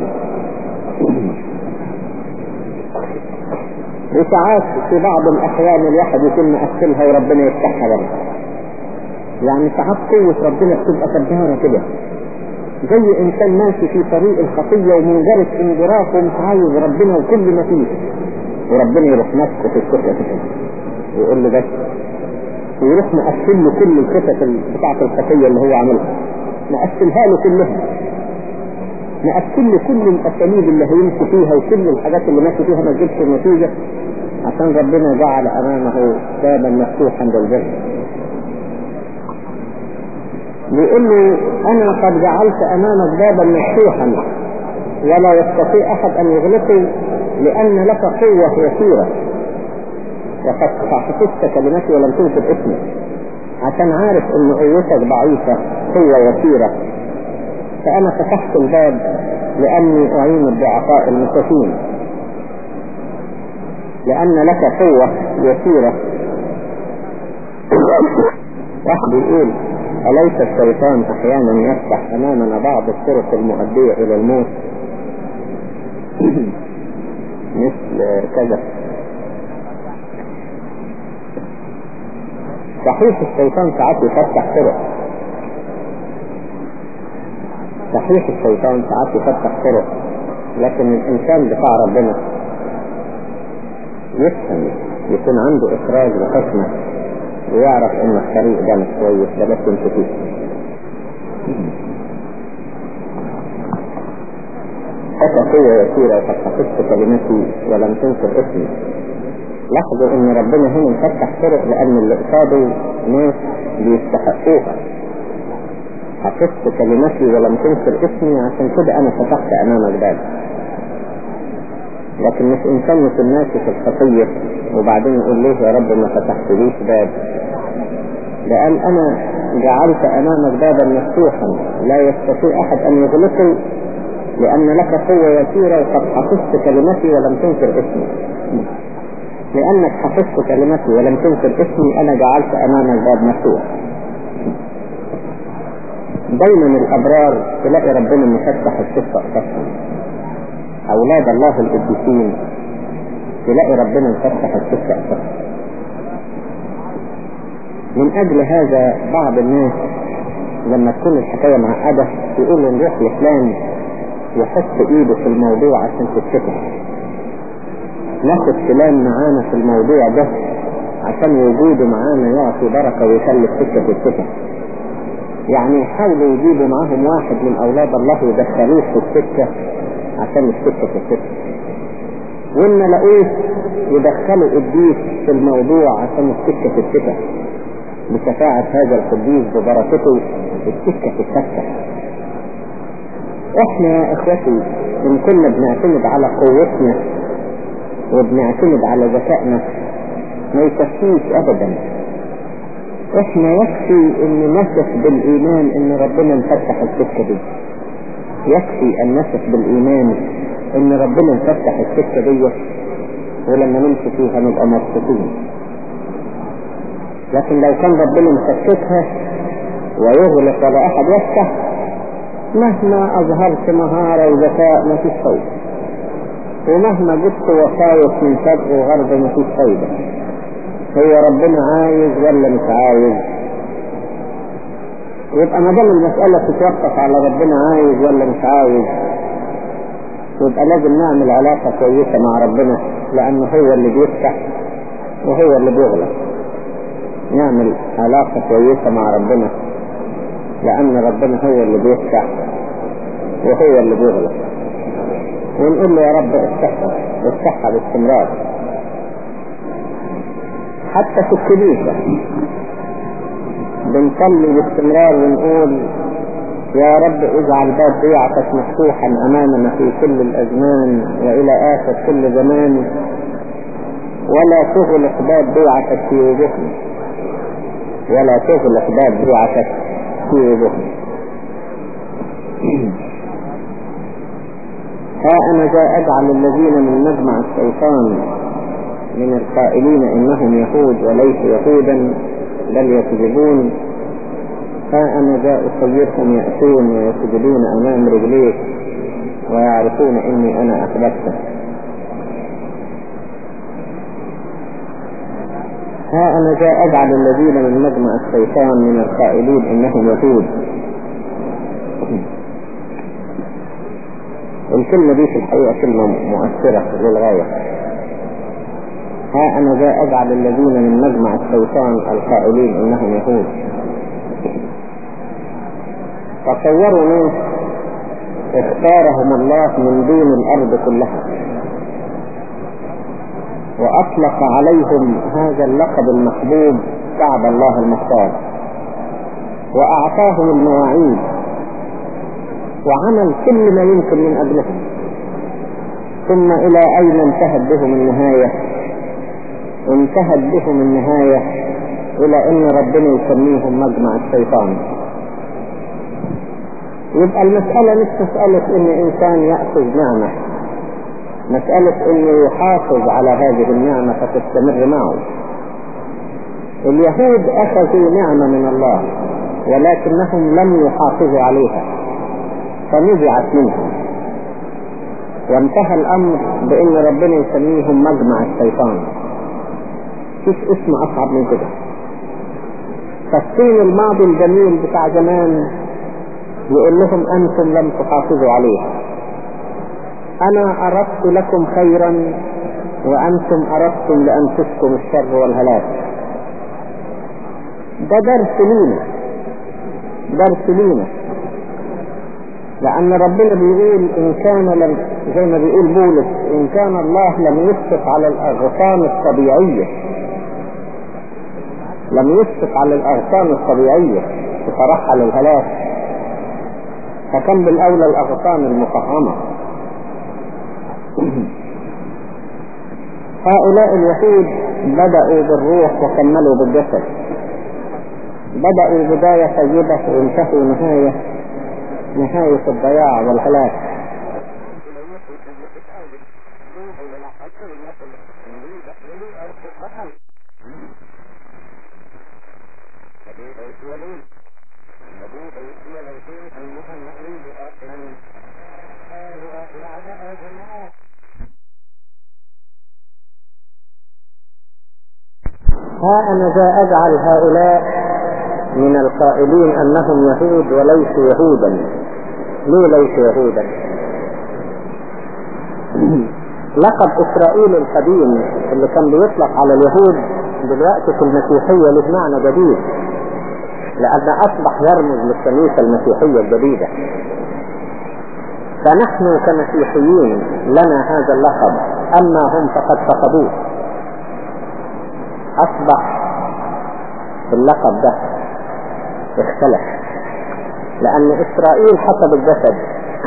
وساعات في بعض الاحيان الواحد يكون مقفلها وربنا يفتحها برضه يعني ساعات قوة ربنا بتبقى كبارة كده زي انسان ماشي في طريق الخطية ومنجرف انجراف ومش عايز ربنا وكل ما فيه وربنا يروح ماسكه في الكتلة كده ويقول له بس ويروح مقفل له كل الخطط بتاعة الخطية اللي هو عاملها مقفلها له كلها مقفل له كل الاساليب اللي هيمشي فيها وكل الحاجات اللي ماشي فيها ما تجيبش نتيجة عشان ربنا جعل امامه بابا مفتوحا للبر بيقول له انا قد جعلت امامك بابا مفتوحا ولا يستطيع احد ان يغلقه لان لك قوة يسيرة وقد حفظت كلمتي ولم تنكر اسمي عشان عارف ان قوتك ضعيفة قوة يسيرة فانا فتحت الباب لاني اعين الضعفاء المساكين لان لك قوة يسيرة واحد يقول أليس الشيطان أحيانا يفتح أمامنا بعض الطرق المؤدية إلى الموت مثل كذا صحيح الشيطان ساعات يفتح طرق صحيح الشيطان ساعات يفتح طرق لكن الإنسان بتاع ربنا يفهم يكون عنده إخراج وحكمة ويعرف ان الطريق ده مش كويس ده بس انت فيه حتى قوة يسيرة وقد حفظت كلمتي ولم تنكر اسمي لاحظوا ان ربنا هنا مفتح طرق لان اللي قصاده ناس بيستحقوها حفظت كلمتي ولم تنكر اسمي عشان كده انا فتحت امامك باب لكن مش انسان يكون ماشي في الخطية وبعدين يقول ليه يا رب ما فتحتليش باب ده قال انا جعلت امامك بابا مفتوحا لا يستطيع احد ان يغلقه لان لك قوة يسيرة وقد حفظت كلمتي ولم تنكر اسمي لانك حفظت كلمتي ولم تنكر اسمي انا جعلت امامك باب مفتوح دايما الابرار تلاقي ربنا مفتح الشفة قسما أولاد الله القديسين تلاقي ربنا مفتح السكة أساسا من أجل هذا بعض الناس لما تكون الحكاية معقدة يقولوا نروح لفلان يحط إيده في الموضوع عشان تتفتح ناخد فلان معانا في الموضوع ده عشان وجوده معانا يعطي بركة ويخلي السكة تتفتح يعني يحاولوا يجيبوا معاهم واحد من أولاد الله يدخلوه في السكة عشان السكة تتفتح وإن لقوه يدخلوا قديس في الموضوع عشان السكة تتفتح بشفاعة هذا القديس ببركته السكة تتفتح احنا يا اخوتي ان كنا بنعتمد على قوتنا وبنعتمد على ذكائنا ما يكفيش ابدا احنا يكفي ان نثق بالايمان ان ربنا مفتح السكة دي يكفي ان نثق بالايمان ان ربنا مفتح السكة دي ولما نمشي فيها نبقى مبسوطين لكن لو كان ربنا مفتحها ويغلق ولا احد يفتح مهما اظهرت مهارة وذكاء ما فيش فايدة ومهما جبت وصايف من شرق وغرب ما فيش فايدة هو ربنا عايز ولا مش عايز يبقى ما دام المسألة تتوقف على ربنا عايز ولا مش عايز يبقى لازم نعمل علاقة كويسة مع ربنا لأنه هو اللي بيفتح وهو اللي بيغلق نعمل علاقة كويسة مع ربنا لأن ربنا هو اللي بيفتح وهو اللي بيغلق ونقول له يا رب افتحها افتحها باستمرار حتى في الكنيسة بنصلي باستمرار ونقول يا رب اجعل باب بيعتك مفتوحا امامنا في كل الازمان والى اخر كل زمان ولا تغلق باب بيعتك في وجوهنا ولا تغلق باب بيعتك في وجوهنا ها انا جاء اجعل الذين من مجمع الشيطان من القائلين انهم يهود وليس يهودا بل يكذبون ها أنا جاء أصيرهم يأتون ويسجدون أمام رجليك ويعرفون إني أنا أحببتك ها أنا جاء أجعل الذين من مجمع الشيطان من القائلين إنهم يهود الكلمة دي في الحقيقة كلمة مؤثرة للغاية ها أنا جاء أجعل الذين من مجمع الشيطان القائلين إنهم يهود تصوروا ناس اختارهم الله من دون الأرض كلها وأطلق عليهم هذا اللقب المحبوب شعب الله المختار وأعطاهم المواعيد وعمل كل ما يمكن من أجلهم ثم إلى أين انتهت بهم النهاية انتهت بهم النهاية إلى أن ربنا يسميهم مجمع الشيطان يبقى المسألة مش مسألة ان انسان يأخذ نعمة مسألة انه يحافظ على هذه النعمة فتستمر معه اليهود اخذوا نعمة من الله ولكنهم لم يحافظوا عليها فنزعت منهم وانتهى الامر بان ربنا يسميهم مجمع الشيطان مفيش اسم اصعب من كده فالصين الماضي الجميل بتاع زمان يقول لهم أنتم لم تحافظوا عليها أنا أردت لكم خيرا وأنتم أردتم لأنفسكم الشر والهلاك ده درس لينا درس لينا لأن ربنا بيقول إن كان لم زي ما بيقول بولس إن كان الله لم يسقط على الأغصان الطبيعية لم يسقط على الأغصان الطبيعية تترحل الهلاك فكان بالأولى الأغصان المفهمة هؤلاء اليهود بدأوا بالروح وكملوا بالجسد بدأوا بداية طيبة وانتهوا نهاية نهاية الضياع والهلاك ها أنا ذا أجعل هؤلاء من القائلين أنهم يهود وليسوا يهودا ليه ليسوا يهودا لقب إسرائيل القديم اللي كان بيطلق على اليهود دلوقتي في المسيحية له معنى جديد لأن أصبح يرمز للكنيسة المسيحية الجديدة فنحن كمسيحيين لنا هذا اللقب أما هم فقد فقدوه أصبح اللقب ده اختلف لأن إسرائيل حسب الجسد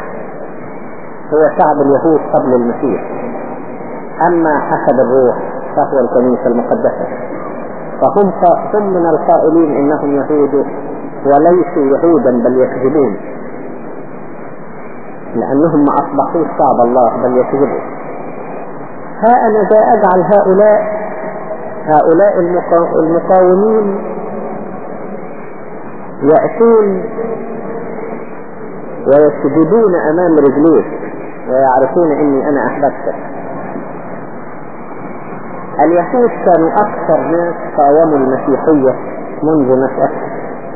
هو شعب اليهود قبل المسيح أما حسب الروح فهو الكنيسة المقدسة فهم هم من القائلين إنهم يهود وليسوا يهودا بل يكذبون لأنهم ما أصبحوا شعب الله بل يكذبون ها أنا ذا أجعل هؤلاء هؤلاء المقاومين يأتون ويسجدون أمام رجليك ويعرفون إني أنا أحببتك اليهود كانوا أكثر ناس قاوموا المسيحية منذ نشأتها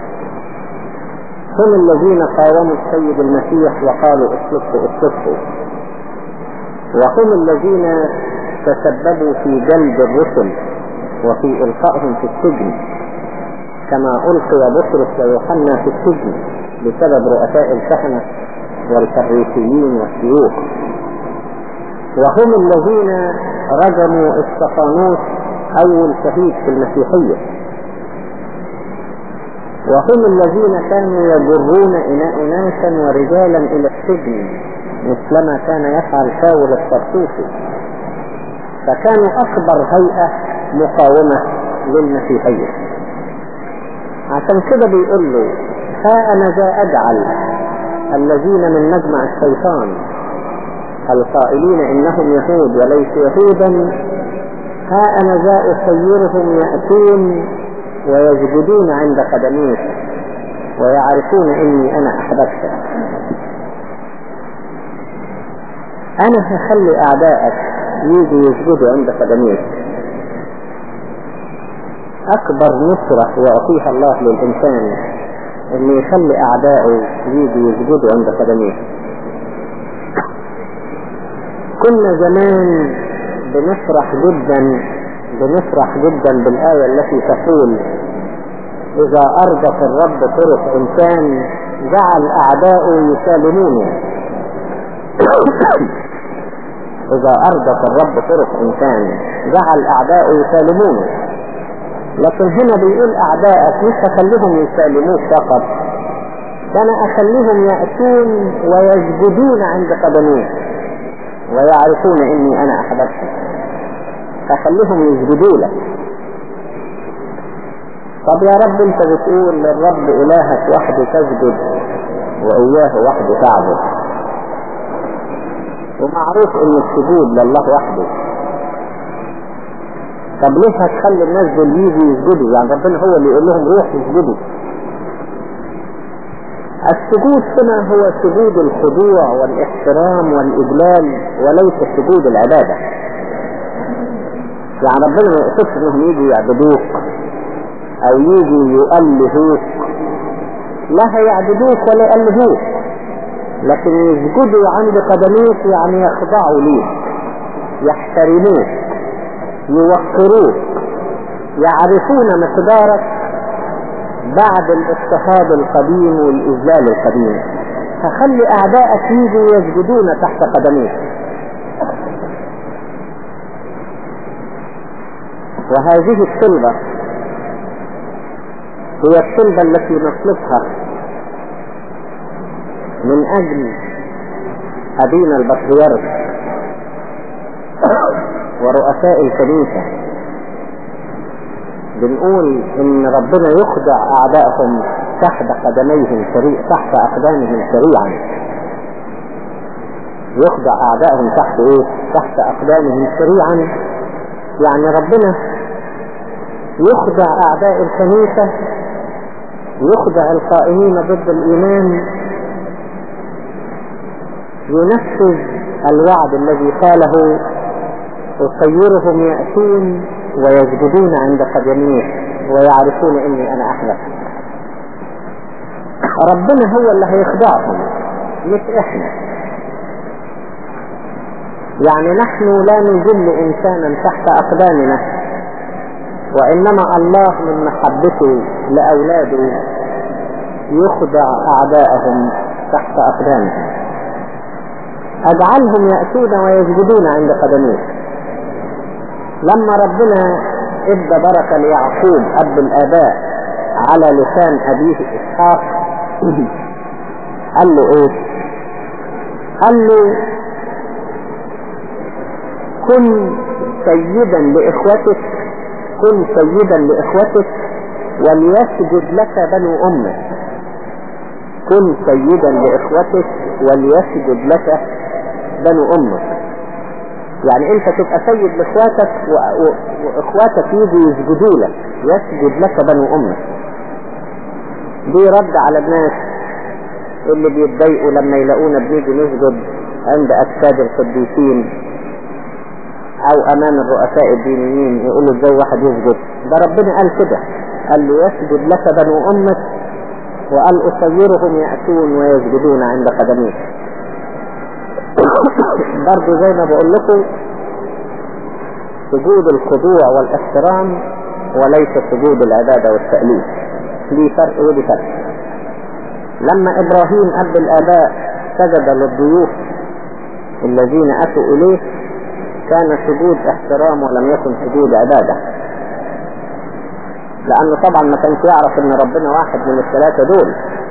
هم الذين قاوموا السيد المسيح وقالوا اصلحوا اصلحوا وهم الذين تسببوا في جلب الرسل وفي إلقائهم في السجن كما ألقي بطرس ويوحنا في السجن بسبب رؤساء الكهنة والفريسيين والشيوخ وهم الذين رجموا استفانوس أول شهيد في المسيحية وهم الذين كانوا يجرون أناسا ورجالا إلى السجن مثلما كان يفعل شاول الطرطوسي فكانوا أكبر هيئة مقاومة للمسيحية عشان كده بيقول له ها أنا ذا أجعل الذين من مجمع الشيطان القائلين إنهم يهود وليسوا يهودا ها أنا ذا أسيرهم يأتون ويسجدون عند قدميك ويعرفون إني أنا أحببتك أنا هخلي أعدائك يجوا يسجدوا عند قدميك أكبر نصرة يعطيها الله للإنسان إنه يخلي أعدائه يجوا يسجدوا عند قدميه كنا زمان بنفرح جدا بنفرح جدا بالآية التي تقول إذا أرضت الرب طرق إنسان جعل أعداؤه يسالمونه إذا أرضت الرب طرق إنسان جعل أعداؤه يسالمونه لكن هنا بيقول أعداءك مش هخليهم يسالموك فقط ده أنا أخليهم يأتون ويسجدون عند قدميك ويعرفون إني أنا أحببتك فخليهم يسجدوا لك طب يا رب انت بتقول للرب الهك وحده تسجد واياه وحده تعبد ومعروف ان السجود لله وحده طب ليه هتخلي الناس دول يجوا يسجدوا يعني ربنا هو اللي يقول لهم روحوا اسجدوا السجود هنا هو سجود الخضوع والاحترام والاجلال وليس سجود العباده يعني ربنا ما يقصدش انهم يجوا يعبدوك او يجوا يؤلهوك لا هيعبدوك ولا يؤلهوك لكن يسجدوا عند قدميك يعني يخضعوا ليك يحترموك يوقروك يعرفون مقدارك بعد الاضطهاد القديم والاذلال القديم فخلي اعدائك يجوا يسجدون تحت قدميك وهذه الصلبة هي الصلبة التي نطلبها من أجل أبينا البطريرك ورؤساء الكنيسة بنقول إن ربنا يخدع أعدائهم تحت قدميهم سريع تحت أقدامهم سريعا يخدع أعدائهم تحت إيه؟ تحت أقدامهم سريعا يعني ربنا يخدع أعداء الكنيسة يخدع القائمين ضد الإيمان ينفذ الوعد الذي قاله أصيرهم يأتون ويسجدون عند قدميه ويعرفون إني أنا أحلف ربنا هو اللي هيخدعهم مش إحنا يعني نحن لا نذل إنسانا تحت أقدامنا وإنما الله من محبته لأولاده يخدع أعداءهم تحت أقدامهم أجعلهم يأتون ويسجدون عند قدميه لما ربنا ادى بركة ليعقوب أب الآباء على لسان أبيه إسحاق قال له إيه قال له كن سيدا لإخوتك كن سيدا لإخوتك وليسجد لك بنو أمك كن سيدا لإخوتك وليسجد لك بنو أمك يعني انت تبقى سيد لاخواتك واخواتك يجوا يسجدوا لك يسجد لك بنو امك دي رد على الناس اللي بيتضايقوا لما يلاقونا بنيجي نسجد عند اجساد القديسين او امام الرؤساء الدينيين يقولوا ازاي واحد يسجد ده ربنا قال كده قال له يسجد لك بنو امك وقال اصيرهم يأتون ويسجدون عند قدميك برضو زي ما بقول لكم سجود الخضوع والاحترام وليس سجود العبادة والتأليف دي فرق ودي فرق لما ابراهيم اب الاباء سجد للضيوف الذين اتوا اليه كان سجود احترام ولم يكن سجود عبادة لأنه طبعا ما كانش يعرف ان ربنا واحد من الثلاثة دول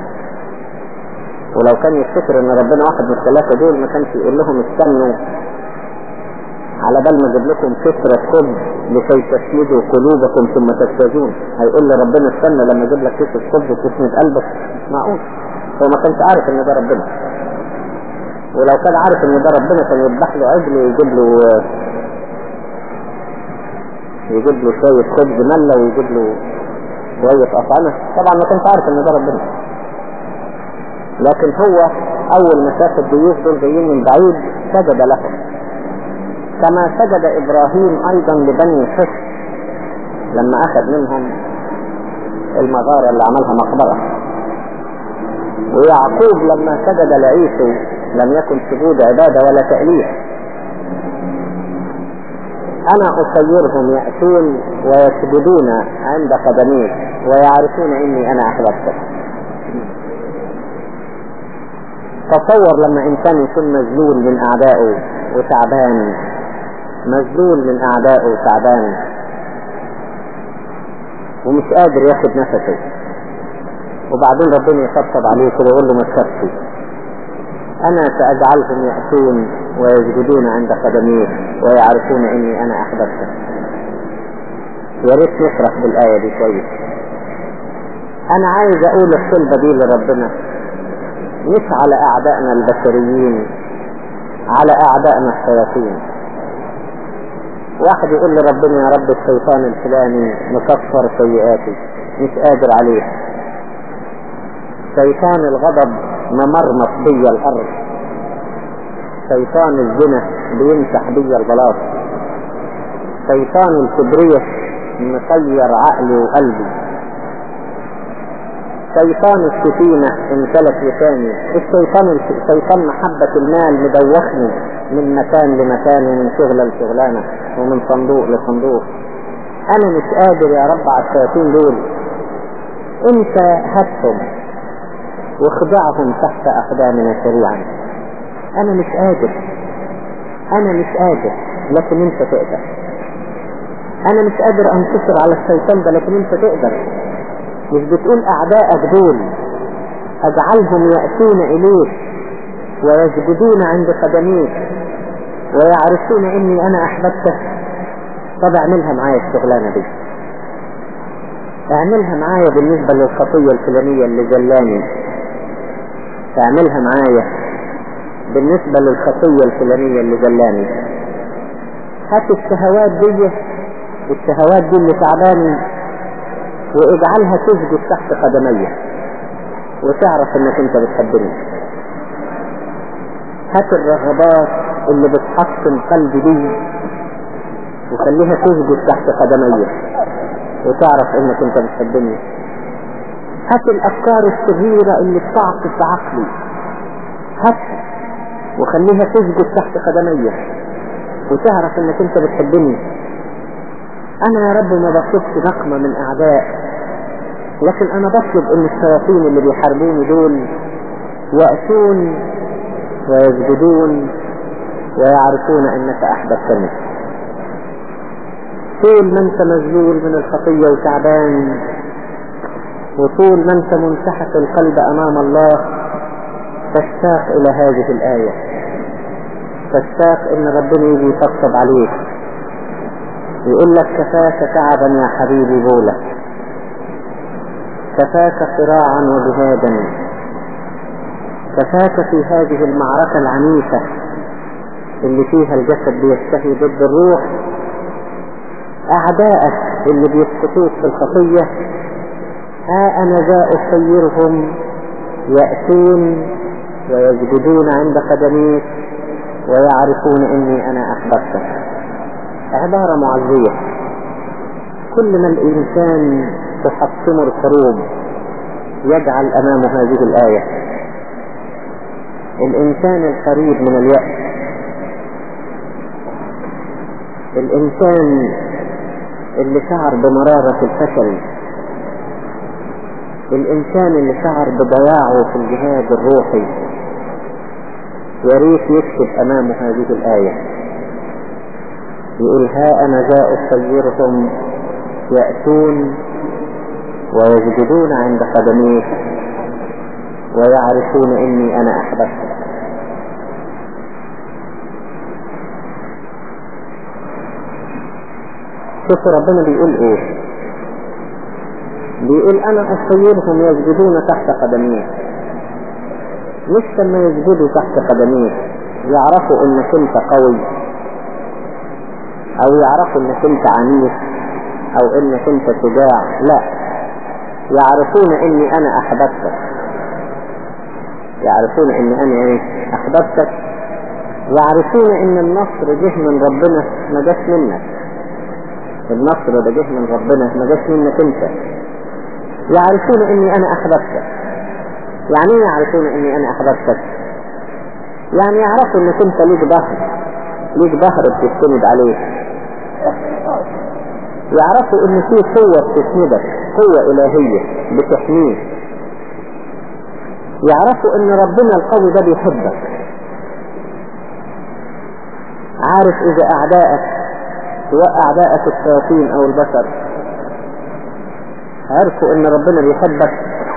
ولو كان يفتكر ان ربنا واحد من الثلاثة دول ما كانش يقول لهم استنوا على بال ما اجيب لكم كسرة خبز لكي تسندوا قلوبكم ثم تحتاجون هيقول لي ربنا استنى لما اجيب لك كسرة خبز وتسند قلبك معقول هو ما كانش عارف ان ده ربنا ولو كان عارف ان ده ربنا كان يذبح له عجل ويجيب له يجيب له شوية خبز ملة ويجيب له شوية أطعمة طبعا ما كانش عارف ان ده ربنا لكن هو اول ما شاف الضيوف دول جايين من بعيد سجد لهم كما سجد ابراهيم ايضا لبني حس لما اخذ منهم المغارة اللي عملها مقبرة ويعقوب لما سجد لعيسو لم يكن سجود عبادة ولا تأليف أنا أسيرهم يأتون ويسجدون عند قدميك ويعرفون إني أنا أحببتك تصور لما إنسان يكون مذلول من أعدائه وتعبان مذلول من أعدائه وتعبان ومش قادر ياخد نفسه وبعدين ربنا يطبطب عليه كده يقول له ما تخافش أنا سأجعلهم يأتون ويسجدون عند قدميك ويعرفون إني أنا أحببتك يا ريت نفرح بالآية دي كويس أنا عايز أقول الصلبة دي لربنا مش على أعدائنا البشريين على أعدائنا الشياطين واحد يقول لربنا يا رب الشيطان الفلاني مكفر سيئاتي مش قادر عليه شيطان الغضب ممرمط بي الأرض شيطان الزنا بيمسح بي البلاط شيطان الكبرية مطير عقلي وقلبي شيطان السفينة امتلك لساني الشيطان شيطان محبة المال مدوخني من مكان لمكان ومن شغلة لشغلانة ومن صندوق لصندوق انا مش قادر يا رب على الشياطين دول انت هاتهم واخضعهم تحت اقدامنا سريعا انا مش قادر انا مش قادر لكن انت تقدر انا مش قادر انتصر على الشيطان ده لكن انت تقدر مش بتقول اعدائك دول اجعلهم يأتون اليك ويسجدون عند قدميك ويعرفون اني انا احببتك طب اعملها معايا الشغلانة دي اعملها معايا بالنسبة للخطية الفلانية اللي جلاني اعملها معايا بالنسبة للخطية الفلانية اللي جلاني هات الشهوات دي الشهوات دي اللي تعباني واجعلها تسجد تحت قدمي وتعرف انك انت بتحبني هات الرغبات اللي بتحطم قلبي دي وخليها تسجد تحت قدمي وتعرف انك انت بتحبني هات الافكار الصغيرة اللي بتعطف عقلي هاتها وخليها تسجد تحت قدمي وتعرف انك انت بتحبني انا يا رب ما بطلبش نقمة من اعداء لكن انا بطلب ان الشياطين اللي بيحاربوني دول يأتون ويسجدون ويعرفون انك احببتني طول ما انت مذلول من الخطية وتعبان وطول ما انت منسحق القلب امام الله تشتاق الى هذه الاية تشتاق ان ربنا يجي يطبطب عليك يقول لك كفاك تعبا يا حبيبي بولا كفاك صراعا وجهادا كفاك في هذه المعركة العنيفة اللي فيها الجسد بيستحي ضد الروح أعدائك اللي بيسقطوك في الخطية ها أنا ذا أسيرهم يأتون ويسجدون عند قدميك ويعرفون إني أنا أحببتك عبارة معزية كل ما الإنسان تحطمه الكروب يجعل أمامه هذه الآية الإنسان القريب من اليأس الإنسان اللي شعر بمرارة الفشل الإنسان اللي شعر بضياعه في الجهاد الروحي يا ريت يكتب أمامه هذه الآية يقول ها أنا جاء أسيرهم يأتون ويسجدون عند قدميك ويعرفون اني انا احببتك شوف ربنا بيقول ايه بيقول انا اصيرهم يسجدون تحت قدميك مش لما يسجدوا تحت قدميك يعرفوا انك انت قوي او يعرفوا انك انت عنيف او انك انت شجاع لا يعرفون اني انا احببتك يعرفون اني انا ايه احببتك يعرفون ان النصر جه من ربنا ما جاش منك النصر ده جه من ربنا ما جاش منك انت يعرفون اني انا احببتك يعني ايه يعرفون اني انا احببتك يعني يعرفوا انك انت ليك ظهر ليك ظهر بتستند عليه يعرفوا ان في قوة بتسندك قوة الهية بتحميك يعرفوا ان ربنا القوي ده بيحبك عارف اذا اعدائك سواء اعدائك الشياطين او البشر عرفوا ان ربنا بيحبك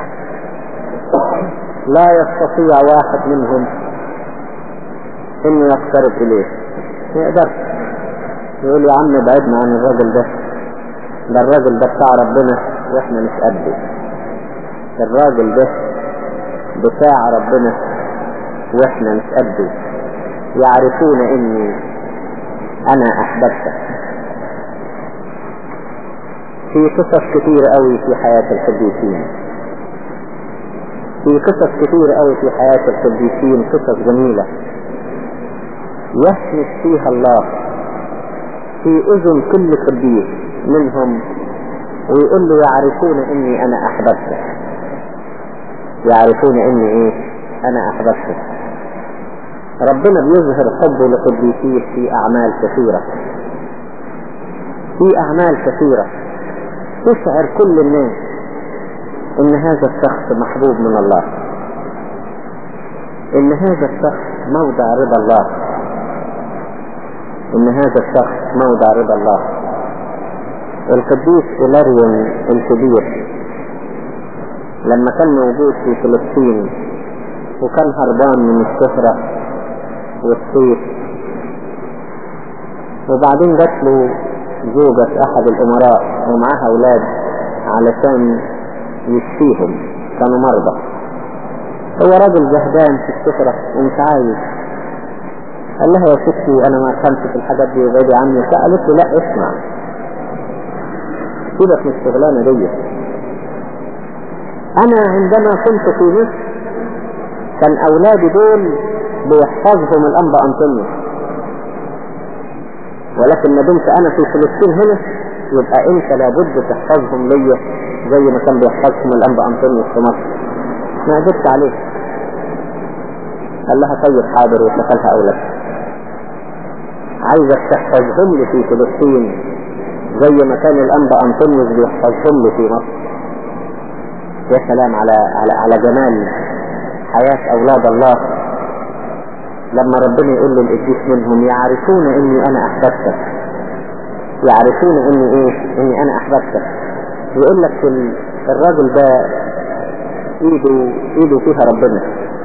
لا يستطيع واحد منهم انه يقترب اليه ما يقدرش يقول يا عم بعدنا عن الراجل ده ده الراجل ده بتاع ربنا واحنا مش قده الراجل ده بتاع ربنا واحنا مش قده يعرفون اني انا احببتك في قصص كتير قوي في حياة القديسين في قصص كتير قوي في حياة القديسين قصص جميلة يحمس فيها الله في اذن كل قديس منهم ويقول له يعرفون اني انا احببتك يعرفون اني ايه انا احببتك ربنا بيظهر حبه لقديسيه في اعمال كثيرة في اعمال كثيرة تشعر كل الناس ان هذا الشخص محبوب من الله ان هذا الشخص موضع رضا الله ان هذا الشخص موضع رضا الله القديس إلاريون الكبير لما كان موجود في فلسطين وكان هربان من الشهرة والسيف وبعدين جات له زوجة أحد الأمراء ومعاها أولاد علشان يشفيهم كانوا مرضى هو راجل زهدان في الشهرة ومش عايز قال لها يا ستي أنا ما أفهمش في الحاجات دي وبعدي عني فقالت له لا اسمع سيبك من الشغلانة دي انا عندما كنت في مصر كان اولادي دول بيحفظهم الانبا انطونيوس ولكن ما دمت انا في فلسطين هنا يبقى انت لابد تحفظهم ليا زي ما كان بيحفظهم الانبا انطونيوس في مصر ما قدرت عليه قال لها طيب حاضر وشغلها اولاد عايزك تحفظهم لي في فلسطين زي ما كان الانبا انطونيوس بيحفظهم لي في مصر يا سلام على على على جمال حياة اولاد الله لما ربنا يقول للقديس منهم يعرفون اني انا احببتك يعرفون اني ايه اني انا احببتك يقول لك الراجل ده ايده ايده فيها ربنا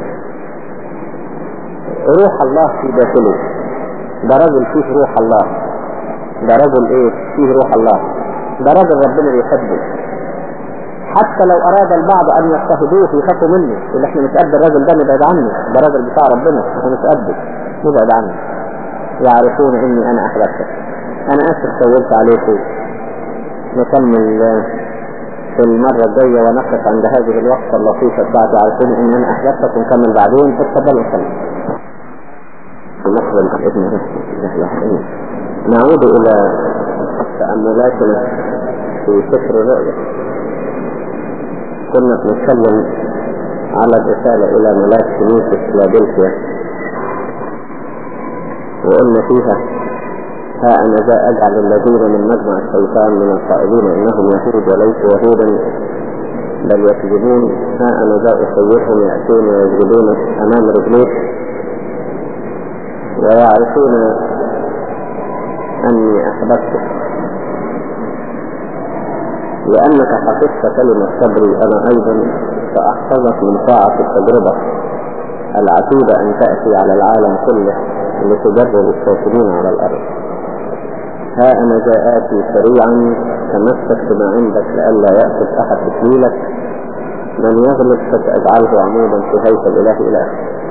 روح الله في داخله ده راجل فيه روح الله ده رجل ايه فيه روح الله ده راجل ربنا بيحبه حتى لو اراد البعض ان يضطهدوه يخافوا منه اللي احنا مش قد الراجل ده نبعد عنه ده راجل بتاع ربنا احنا مش قده نبعد عنه يعرفون اني انا احببتك انا اسف طولت عليكم نكمل في المرة الجاية ونقف عند هذه الوقت اللطيفة بتاعت يعرفون اني انا احببتك ونكمل بعدين اتفضلوا وسلم نقبل ابن الله نعود الى تأملاتنا في سفر الرؤيا كنا بنتكلم على الرسالة الى ملاك كنيسة فيلادلفيا وقلنا فيها ها انا ذا اجعل الذين من مجمع الشيطان من القائلين انهم يهود وليسوا يهودا بل يكذبون ها انا ذا اصيرهم يأتون ويسجدون امام رجليك ويعرفون اني احببتك لأنك حفظت كلمة صبري أنا أيضا سأحفظك من ساعة التجربة العتيدة أن تأتي على العالم كله لتجرب الساكنين على الأرض ها أنا جاء آتي سريعا تمسك بما عندك لئلا يأخذ أحد تكليلك من يغلب فسأجعله عمودا في هيكل الإله إله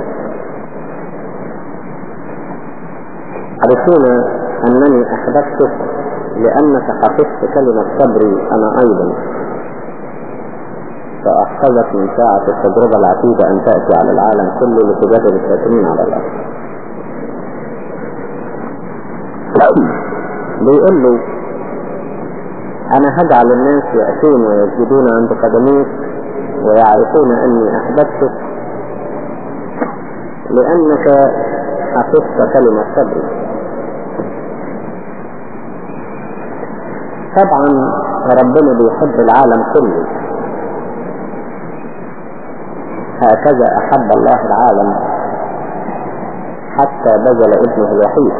عرفون أنني أحببتك لأنك حفظت كلمة صبري أنا أيضا فأحفظك من ساعة التجربة العتيدة أن تأتي على العالم كله لتجرب الساكنين على الأرض بيقول له أنا هجعل الناس يأتون ويسجدون عند قدميك ويعرفون أني أحببتك لأنك حفظت كلمة صبري طبعا ربنا بيحب العالم كله هكذا أحب الله العالم حتى بذل ابنه الوحيد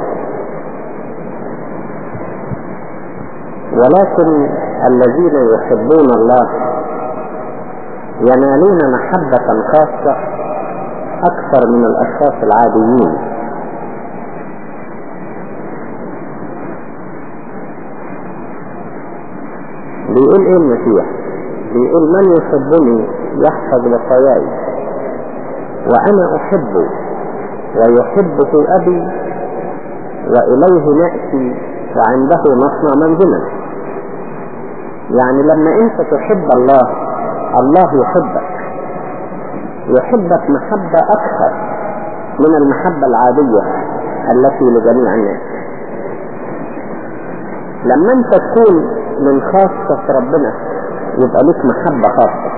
ولكن الذين يحبون الله ينالون محبة خاصة أكثر من الأشخاص العاديين بيقول ايه المسيح بيقول من يحبني يحفظ وصاياي وانا احبه ويحبه ابي واليه نأتي وعنده نصنع منزلا يعني لما انت تحب الله الله يحبك يحبك محبة اكثر من المحبة العادية التي لجميع الناس لما انت تكون من خاصة ربنا يبقى لك محبة خاصة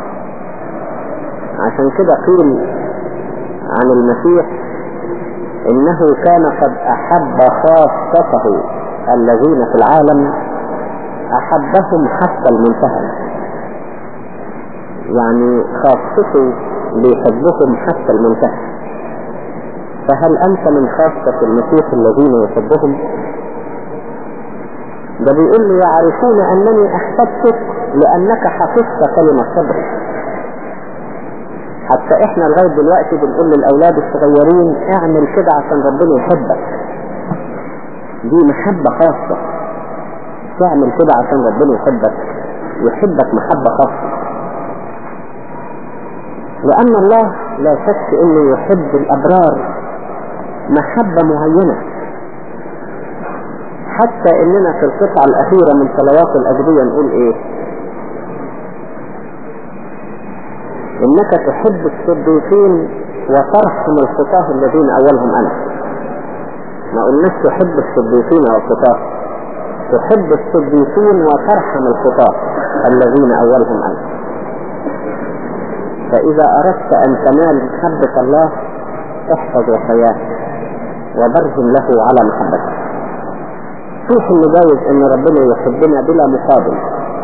عشان كده قيل عن المسيح انه كان قد احب خاصته الذين في العالم احبهم حتى المنتهى يعني خاصته بيحبهم حتى المنتهى فهل انت من خاصة المسيح الذين يحبهم ده بيقول لي يعرفون انني احببتك لانك حفظت كلمة صبري حتى احنا لغاية دلوقتي بنقول للاولاد الصغيرين اعمل كده عشان ربنا يحبك دي محبة خاصة تعمل كده عشان ربنا يحبك يحبك محبة خاصة لأن الله لا شك انه يحب الابرار محبة معينة حتى اننا في القطعة الاخيرة من صلوات الاجبية نقول ايه انك تحب الصديقين وترحم الخطاه الذين اولهم انا ما قلناش تحب الصديقين والخطاه تحب الصديقين وترحم الخطاه الذين اولهم انا فاذا اردت ان تنال محبة الله احفظ وصياه وبرهن له على محبته شوف اللي جايز ان ربنا يحبنا بلا مقابل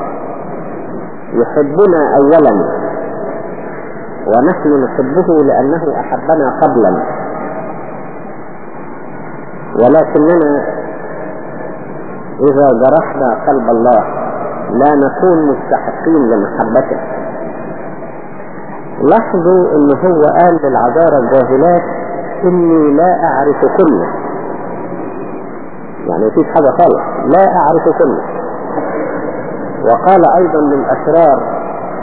يحبنا اولا ونحن نحبه لانه احبنا قبلا ولكننا اذا جرحنا قلب الله لا نكون مستحقين لمحبته لاحظوا ان هو قال للعذارى الجاهلات اني لا اعرف كله يعني مفيش حاجة خالص لا اعرف كله وقال ايضا للاشرار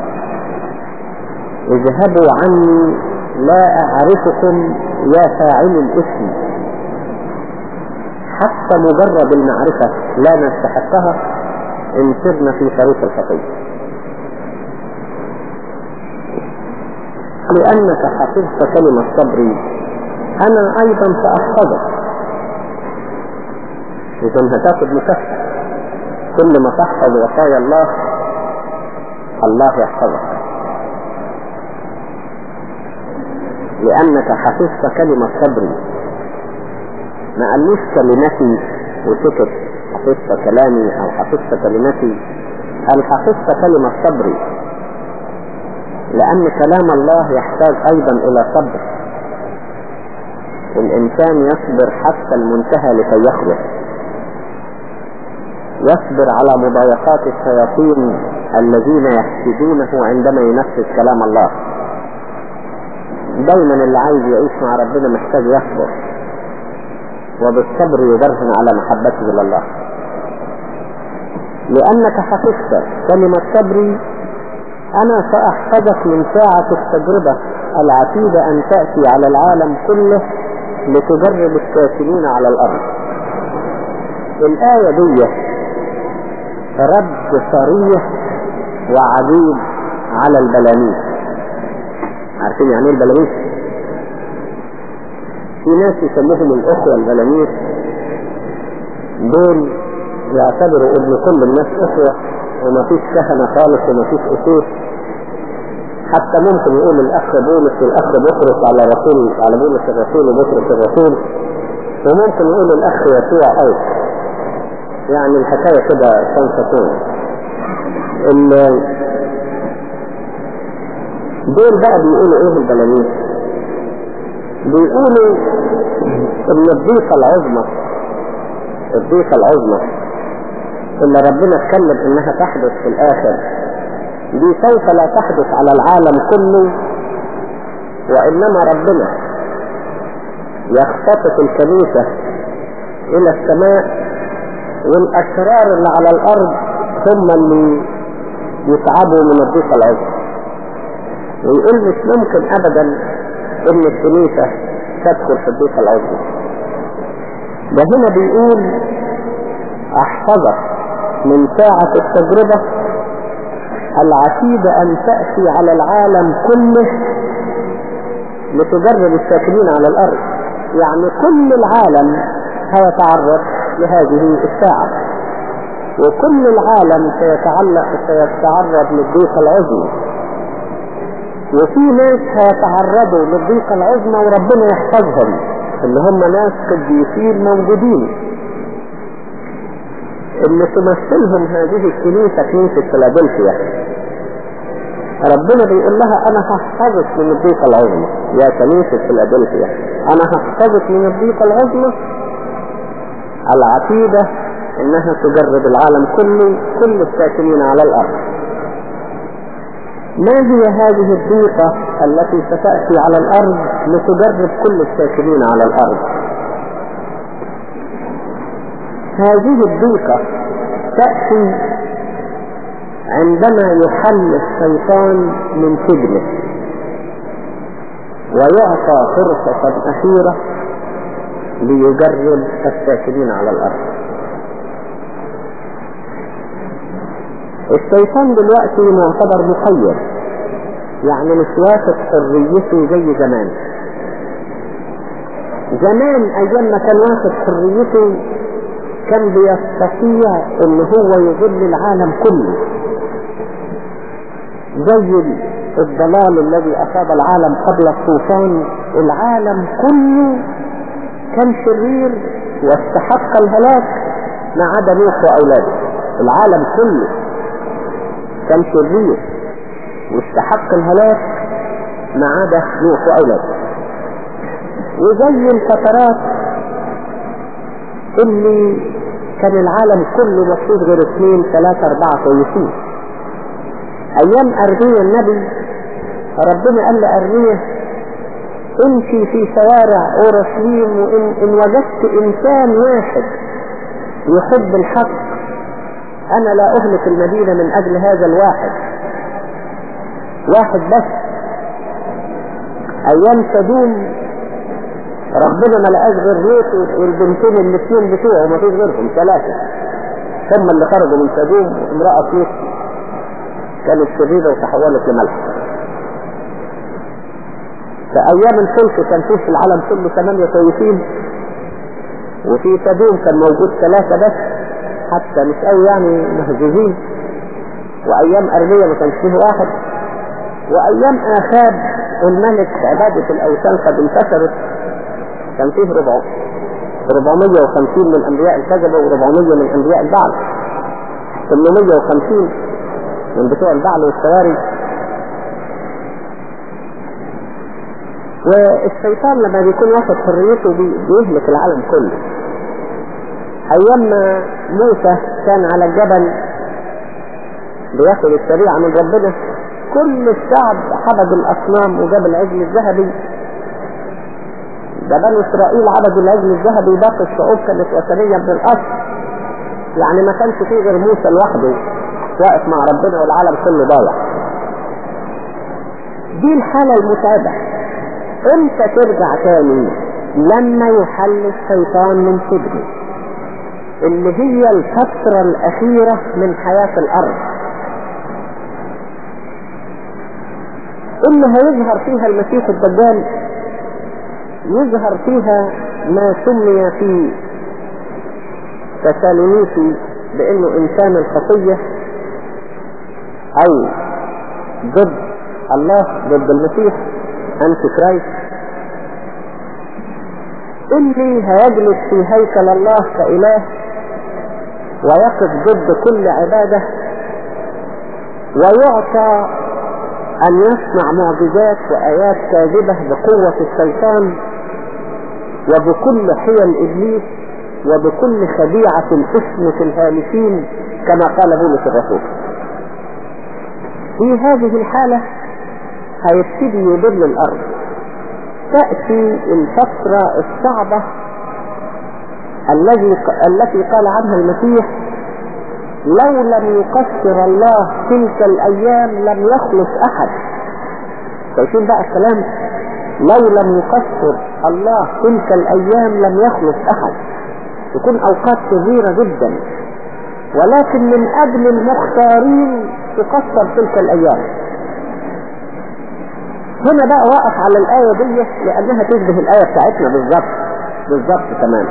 اذهبوا عني لا اعرفكم يا فاعل الاسم حتى مجرد المعرفة لا نستحقها ان سرنا في طريق الخطية لأنك حفظت كلمة صبري أنا أيضا سأحفظك إذا هتاخد مكافأة كل ما تحفظ وصايا الله الله يحفظك لأنك حفظت كلمة صبري ما قالوش كلمتي وسكت حفظت كلامي أو حفظت كلمتي قال حفظت كلمة صبري لأن كلام الله يحتاج أيضا إلى صبر الإنسان يصبر حتى المنتهى لكي يخلص يصبر على مضايقات الشياطين الذين يحسدونه عندما ينفذ كلام الله دايما اللي عايز يعيش مع ربنا محتاج يصبر وبالصبر يبرهن على محبته لله لأنك حفظت كلمة صبري أنا سأحفظك من ساعة التجربة العتيدة أن تأتي على العالم كله لتجرب الساكنين على الأرض الآية دي رد صريح وعجيب على البلاميذ عارفين يعني ايه البلاميذ في ناس يسموهم الأخوة البلاميذ دول يعتبروا ان كل الناس اخوة وما فيش كهنة خالص وما فيش اسوس حتى ممكن يقول الاخ بولس والاخ بطرس على رسول على بولس الرسول وبطرس الرسول وممكن يقول الاخ يسوع ايضا يعني الحكاية كده سنساتون دول بقى بيقولوا ايه البلاميذ بيقولوا ان الضيقة العظمى الضيقة العظمى اللي ربنا اتكلم انها تحدث في الاخر دي سوف لا تحدث على العالم كله وانما ربنا يختطف الكنيسة الى السماء والاشرار اللي على الارض هم اللي يتعبوا من الضيقة العظمى ويقول مش ممكن ابدا ان الكنيسة تدخل في الضيقة العظمى ده هنا بيقول احفظك من ساعة التجربة العتيدة ان تأتي على العالم كله لتجرب الساكنين على الارض يعني كل العالم هيتعرض لهذه الساعة وكل العالم سيتعلق سيتعرض للضيقة العظمى وفي ناس هيتعرضوا للضيقة العظمى وربنا يحفظهم اللي هم ناس قديسين موجودين اللي تمثلهم هذه الكنيسة كنيسة فيلادلفيا ربنا بيقول لها انا هحفظك من الضيقة العظمى يا كنيسة فيلادلفيا انا هحفظك من الضيقة العظمى العتيدة انها تجرب العالم كله كل الساكنين على الارض ما هي هذه الضيقة التي ستأتي على الارض لتجرب كل الساكنين على الارض هذه الضيقة تأتي عندما يحل الشيطان من سجنه ويعطى فرصة أخيرة ليجرب الساكنين على الأرض الشيطان دلوقتي معتبر مقيد يعني مش واخد حريته زي زمان زمان ايام ما كان واخد حريته كان بيستطيع ان هو يضل العالم كله زي الضلال الذي اصاب العالم قبل الطوفان العالم كله كان شرير واستحق الهلاك ما عدا نوح واولاده العالم كله كان شرير واستحق الهلاك ما عدا نوح واولاده وزي الفترات اللي كان العالم كله مفروض غير اثنين ثلاثة اربعة كويسين ايام ارمية النبي ربنا قال لارمية امشي في شوارع اورشليم وان إن وجدت انسان واحد يحب الحق انا لا اهلك المدينة من اجل هذا الواحد واحد بس ايام سدوم ربنا ما لقاش غير لوط والبنتين الاثنين بتوعه ما فيش غيرهم ثلاثة ثم اللي خرجوا من سدوم امرأة لوط كانت شديدة وتحولت لملح في ايام الفلك كان فيه في العالم كله ثمانية كويسين وفي سدوم كان موجود ثلاثة بس حتى مش قوي يعني مهزوزين وايام ارمية ما كانش فيه واحد وايام اخاب الملك عبادة الاوثان قد انتشرت كان فيه ربع 450 من انبياء الكذبة و400 من انبياء البعل 850 من بتوع البعل والسواري والشيطان لما بيكون واخد حريته بيهلك العالم كله ايام موسى كان على الجبل بياخد الشريعة من ربنا كل الشعب عبدوا الأصنام وجاب العجل الذهبي ده بني إسرائيل عبدوا العجل الذهبي باقي الشعوب كانت وثنية من الأصل يعني ما كانش فيه غير موسى لوحده واقف مع ربنا والعالم كله ضايع دي الحالة المتعبة امتى ترجع تاني لما يحل الشيطان من صدره اللي هي الفترة الأخيرة من حياة الأرض اللي هيظهر فيها المسيح الدجال يظهر فيها ما سمي في تسالونيكي بانه انسان الخطية او ضد الله ضد المسيح انتي كرايست اللي هيجلس في هيكل الله كإله ويقف ضد كل عبادة ويعطى أن يصنع معجزات وآيات كاذبة بقوة الشيطان وبكل حيل إبليس وبكل خديعة اسمة الهالكين كما قال بولس الرسول في هذه الحالة هيبتدي يضل الأرض تأتي الفترة الصعبة الذي التي قال عنها المسيح لو لم يقصر الله تلك الأيام لم يخلص أحد شايفين بقى الكلام لو لم يقصر الله تلك الأيام لم يخلص أحد تكون أوقات كبيرة جدا ولكن من أجل المختارين تقصر تلك الأيام هنا بقى وقف على الآية دي لأنها تشبه الآية بتاعتنا بالظبط بالظبط تمام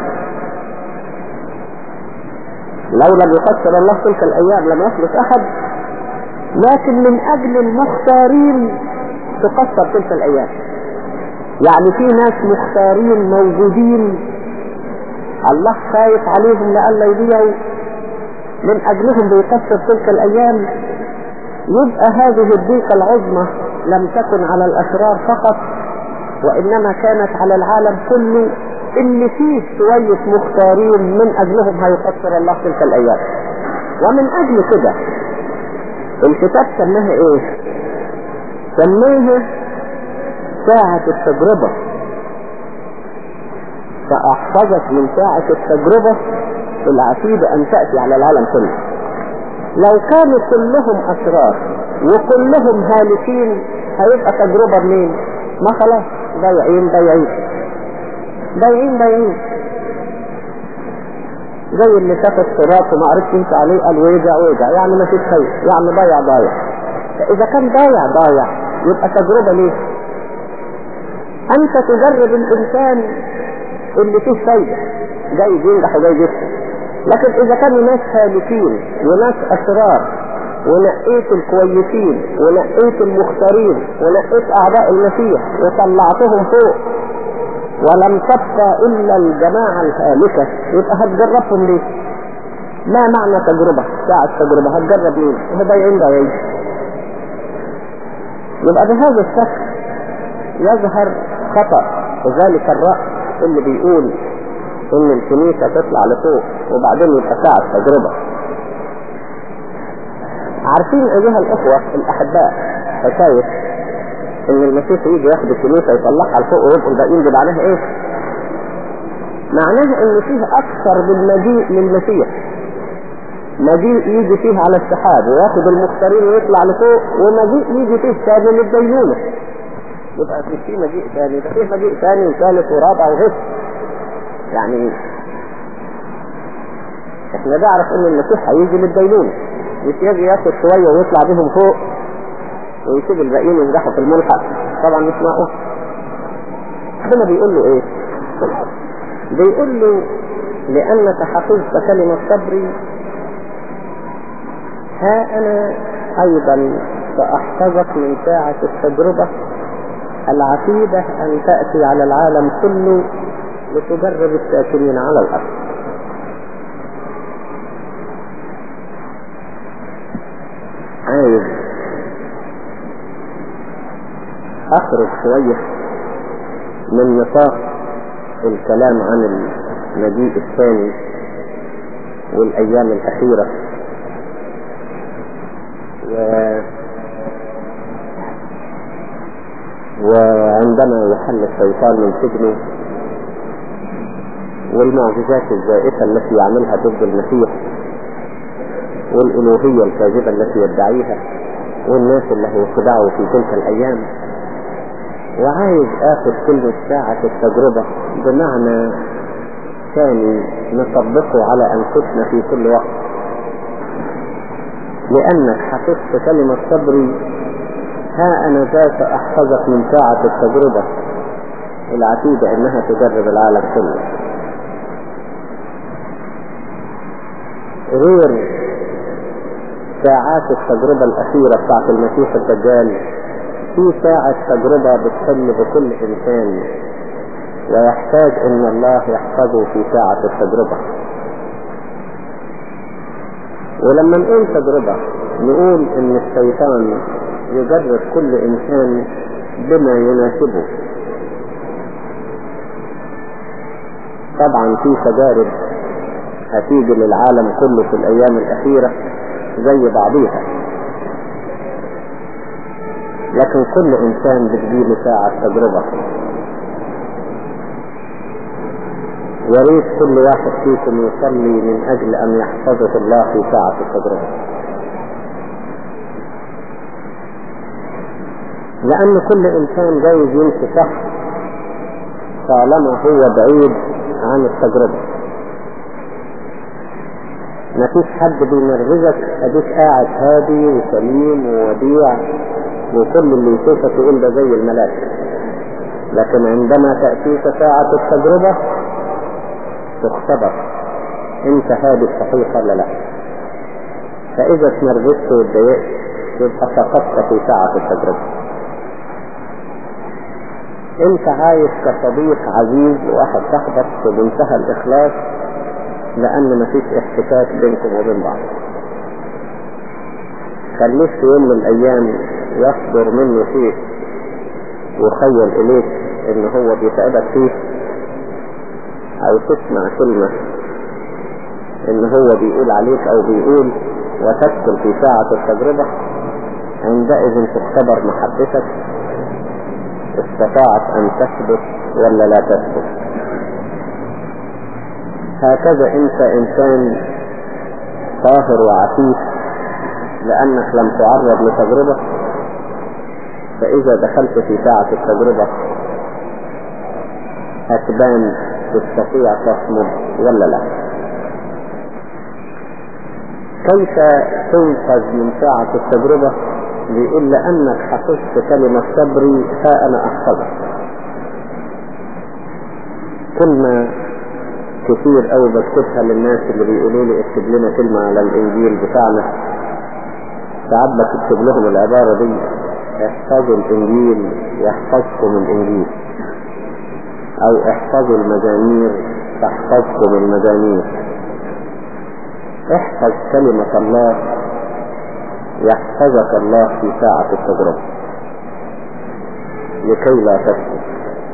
لو لم يقصر الله تلك الأيام لم يخلص أحد لكن من أجل المختارين تقصر تلك الأيام يعني في ناس مختارين موجودين الله خايف عليهم لألا يضيعوا من أجلهم بيقصر تلك الأيام يبقى هذه الضيقة العظمى لم تكن على الأشرار فقط وإنما كانت على العالم كله اللي فيه شوية مختارين من أجلهم هيقصر الله تلك الأيام ومن أجل كده الكتاب سماها إيه؟ سماها ساعة التجربة فأحفظت من ساعة التجربة العتيدة أن تأتي على العالم كله لو كانوا كلهم أشرار وكلهم هالكين هيبقى تجربة منين ما خلاص ضايعين ضايعين ضايعين ضايعين زي اللي شاف الصراط وما عرفش يمشي عليه قال ويجع ويجع يعني ما فيش خير يعني ضايع ضايع فإذا كان ضايع ضايع يبقى تجربة ليه أنت تجرب الإنسان اللي فيه فايدة جاي ينجح وجاي يفشل لكن إذا كانوا ناس هالكين وناس أشرار ونقيت الكويسين ونقيت المختارين ونقيت أعداء المسيح وطلعتهم فوق ولم تبقى إلا الجماعة الهالكة يبقى هتجربهم ليه؟ ما معنى تجربة؟ ساعة تجربة هتجرب مين؟ وهو ضايعين ضايعين يبقى بهذا الشكل يظهر خطأ وذلك الرأي اللي بيقول ان الكنيسة تطلع لفوق وبعدين يبقى ساعة تجربة عارفين ايها الاخوة الاحباء حكاية ان المسيح يجي ياخد الكنيسة يطلعها لفوق ويبقوا الباقيين دي معناها ايه معناها ان فيه اكثر من مجيء للمسيح مجيء يجي فيه على السحاب وياخد المختارين ويطلع لفوق ومجيء يجي فيه ثاني للدينونة يبقى في في مجيء ثاني ده فيه مجيء ثاني وثالث ورابع وغش يعني احنا نعرف ان المسيح هيجي للدينونة مش يجي ياخد شوية ويطلع بهم فوق ويسيب الباقيين ينجحوا في الملحق طبعا مش معقول هنا بيقول له ايه بيقول له لانك حفظت كلمة صبري ها انا ايضا ساحفظك من ساعة التجربة العتيدة ان تأتي على العالم كله لتجرب الساكنين على الارض عايز اخرج شوية من نطاق الكلام عن المجيء الثاني والأيام الأخيرة و... وعندما يحل الشيطان من سجنه والمعجزات الزائفة التي يعملها ضد المسيح والألوهية الكاذبة التي يدعيها والناس اللي هيخدعوا في تلك الأيام وعايز آخذ كلمة ساعة التجربة بمعنى ثاني نطبقه على أنفسنا في كل وقت لأنك حفظت كلمة صبري ها أنا ذات أحفظك من ساعة التجربة العتيدة إنها تجرب العالم كله غير ساعات التجربة الأخيرة بتاعت المسيح الدجال في ساعة تجربة بتحل بكل إنسان ويحتاج ان الله يحفظه في ساعة التجربة ولما نقول تجربة نقول ان الشيطان يجرب كل انسان بما يناسبه طبعا في تجارب هتيجي للعالم كله في الايام الاخيرة زي بعضيها لكن كل انسان بتجيله ساعة تجربة يا ريت كل واحد فيكم يصلي من اجل ان يحفظه الله في ساعة التجربة لان كل انسان جايز يمشي صح طالما هو بعيد عن التجربة مفيش حد بينرفزك اديك قاعد هادي وسليم ووديع وكل اللي يشوفك يقول ده زي الملاك لكن عندما تأتيك ساعة التجربة تختبر انت هادي صحيح ولا لا فاذا اتنرفزت واتضايقت يبقى سقطت في ساعة التجربة انت عايش كصديق عزيز وواحد صاحبك بمنتهى الاخلاص لان مفيش احتكاك بينكم وبين بعض خليك في يوم من الايام يصدر منه شيء ويخيل اليك ان هو بيساعدك فيه او تسمع كلمة ان هو بيقول عليك او بيقول وتدخل في ساعة التجربة عندئذ تختبر محبتك استطاعت ان تثبت ولا لا تثبت هكذا انت انسان طاهر وعفيف لانك لم تعرض لتجربة فاذا دخلت في ساعة التجربة هتبان تستطيع تصمد ولا لا كيف تنقذ من ساعة التجربة بيقول لأنك حفظت كلمة صبري ها أنا أحفظك كلمة كتير أوي بكتبها للناس اللي بيقولوا لي اكتب لنا كلمة على الإنجيل بتاعنا ساعات بكتب لهم العبارة دي احفظوا الإنجيل يحفظكم الإنجيل او احفظوا المزامير تحفظكم المزامير احفظ كلمة الله يحفظك الله في ساعة التجربة لكي لا تسقط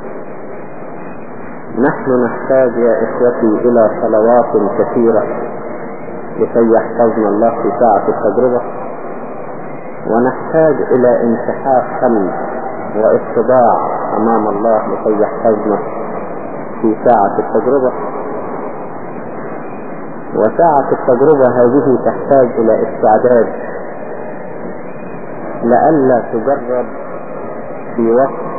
نحن نحتاج يا اخوتي الى صلوات كثيرة لكي يحفظنا الله في ساعة التجربة ونحتاج الى انسحاق قلب واتباع امام الله لكي يحفظنا في ساعة التجربة وساعة التجربة هذه تحتاج الى استعداد لئلا تجرب في وقت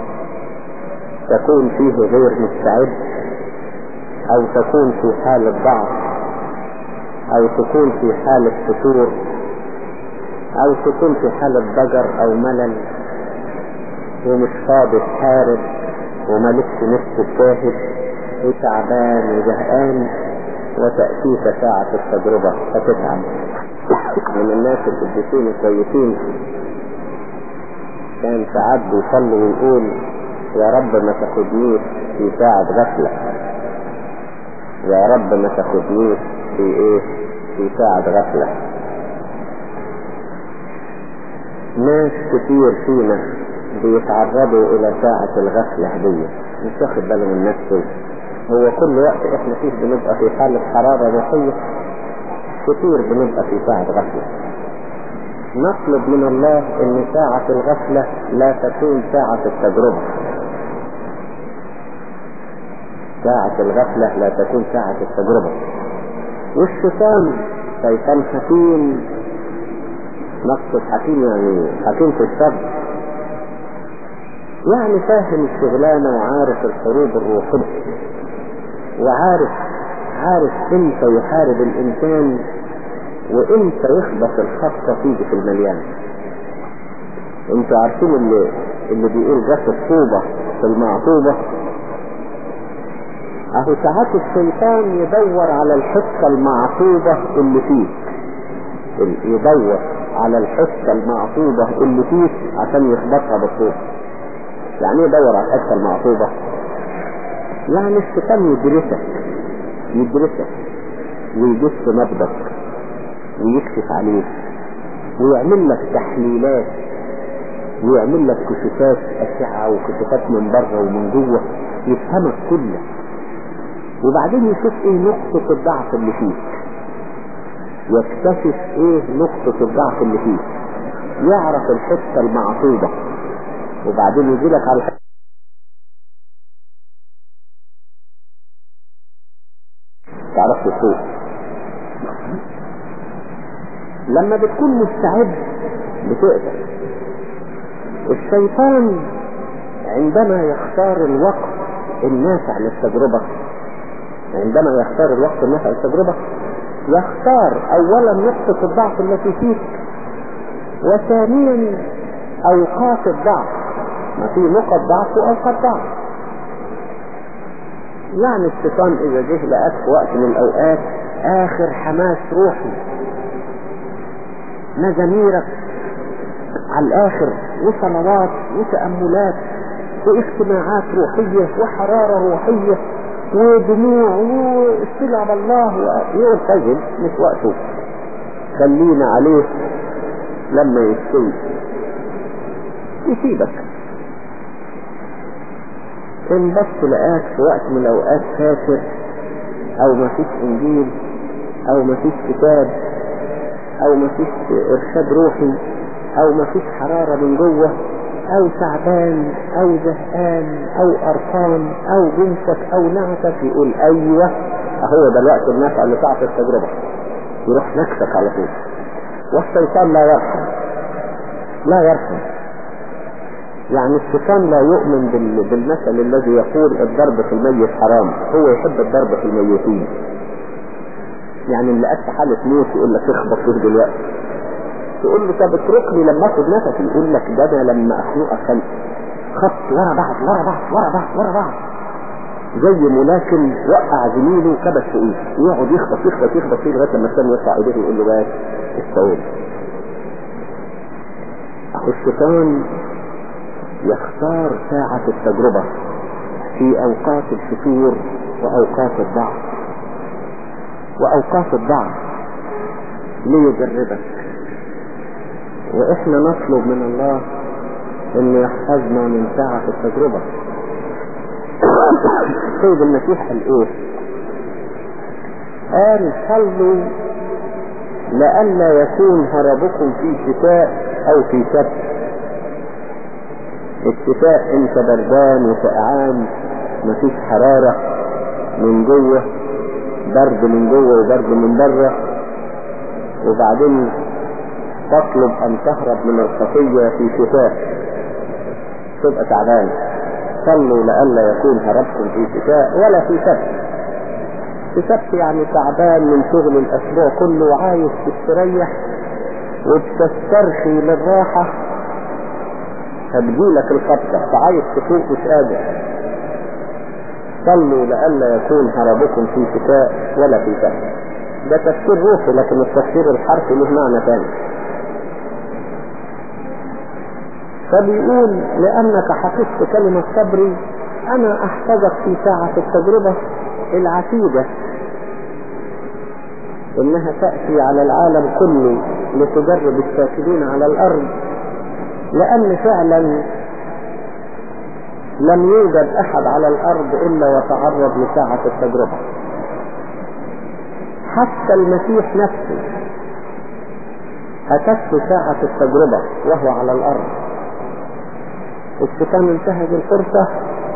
تكون فيه غير مستعد او تكون في حالة ضعف او تكون في حالة فتور او تكون في حالة ضجر او ملل ومش فاضي تحارب ومالكش نفس تجاهد وتعبان وزهقان وتأتيك ساعة التجربة فتتعب من الناس القديسين الكويسين كان ساعات بيصلي ويقول يا رب ما تاخدنيش في ساعة غفلة يا رب ما تاخدنيش في ايه في ساعة غفلة ناس كتير فينا بيتعرضوا الى ساعة الغفلة دي مش واخد باله من نفسه هو كل وقت احنا فيه بنبقى في حالة حرارة روحية كتير بنبقى في ساعة غفلة نطلب من الله ان ساعة الغفلة لا تكون ساعة التجربة ساعة الغفلة لا تكون ساعة التجربة والشيطان شيطان حكيم نقصد حكيم يعني حكيم في الشر يعني فاهم الشغلانة وعارف الحروب الروحية وعارف عارف امتى يحارب الانسان وامتى يخبط الخطة تيجي في المليان انتوا عارفين اللي اللي بيقول جت الطوبة في المعطوبة اهو ساعات الشيطان يدور على الحصة المعطوبة اللي فيك يدور على الحصة المعطوبة اللي فيك عشان يخبطها بالطوبة يعني ايه يدور على الحصة المعطوبة يعني الشيطان يدرسك يدرسك ويجس نبضك ويكشف عليك ويعمل لك تحليلات ويعمل لك كشوفات أشعة وكشوفات من بره ومن جوه يفهمك كله وبعدين يشوف ايه نقطة الضعف اللي فيك يكتشف ايه نقطة الضعف اللي فيك يعرف الحتة المعصوبة وبعدين يجي لك على الحتة تعرف تسوق لما بتكون مستعد بتقدر الشيطان عندما يختار الوقت النافع للتجربة عندما يختار الوقت النافع للتجربة يختار اولا نقطة الضعف التي فيك وثانيا اوقات الضعف ما في نقط ضعف واوقات ضعف يعني الشيطان اذا جه لقاك في وقت من الاوقات اخر حماس روحي مزاميرك على الاخر وصلوات وتأملات واجتماعات روحية وحرارة روحية ودموع واستلع بالله يقول طيب مش وقته خلينا عليه لما يستوي يسيبك ان بس لقاك في وقت من الاوقات فاكر او ما فيش انجيل او ما فيش كتاب او ما فيش ارشاد روحي او ما فيش حرارة من جوه او تعبان او زهقان او قرفان او جنسك او نعتك يقول ايوه اهو ده الوقت النافع اللي تعطي التجربة يروح نكسك على طول والشيطان لا يرحم لا يرحم يعني الشيطان لا يؤمن بال... بالمثل الذي يقول الضرب في الميت حرام هو يحب الضرب في الميتين يعني اللي قد حالة موت يقول لك اخبط فيه دلوقتي تقول له طب اتركني لما اخد نفسي يقول لك ده انا لما اخنقك خلق خط ورا بعض ورا بعض ورا بعض ورا بعض زي ملاكم وقع زميله كبس في ايده ويقعد يخبط يخبط يخبط فيه لغايه لما الثاني يرفع ايديه ويقول له بس استوي اخو الشيطان يختار ساعة التجربة في اوقات الفتور واوقات الضعف واوقات الضعف ليجربك واحنا نطلب من الله ان يحفظنا من ساعة التجربة سيد المسيح قال ايه قال صلوا لئلا يكون هربكم في شتاء او في سبت الشتاء انت بردان وسقعان مفيش حرارة من جوه برد من جوه وبرد من بره وبعدين تطلب ان تهرب من الخطية في شتاء تبقى تعبان صلوا لئلا يكون هربكم في شتاء ولا في سبت في سبت يعني تعبان من شغل الاسبوع كله وعايز تستريح وبتسترخي للراحة هتجيلك الخطة فعايز تفوق مش قادر صلوا لئلا يكون هربكم في شتاء ولا في سبت ده تفسير روحي لكن التفسير الحرفي له معنى ثاني فبيقول لأنك حفظت كلمة صبري أنا أحفظك في ساعة التجربة العتيدة إنها تأتي على العالم كله لتجرب الساكنين على الأرض لأن فعلا لم يوجد أحد على الأرض إلا وتعرض لساعة التجربة حتى المسيح نفسه أتته ساعة التجربة وهو على الأرض الشيطان انتهز الفرصة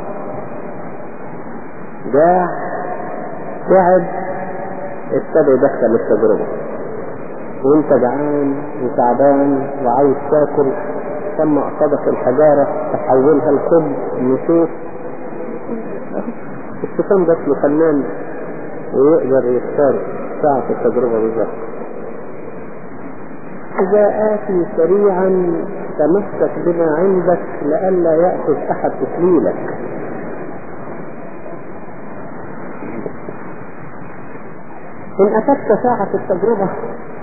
جاع تعب ابتدى يدخل التجربة وانت جعان وتعبان وعايز تاكل ثم اصابك الحجارة تحولها لخبز نشوف الشيطان بس له فنان ويقدر يختار ساعة التجربة بالظبط إذا آتي سريعا تمسك بما عندك لئلا يأخذ أحد تسليلك إن أتت ساعة التجربة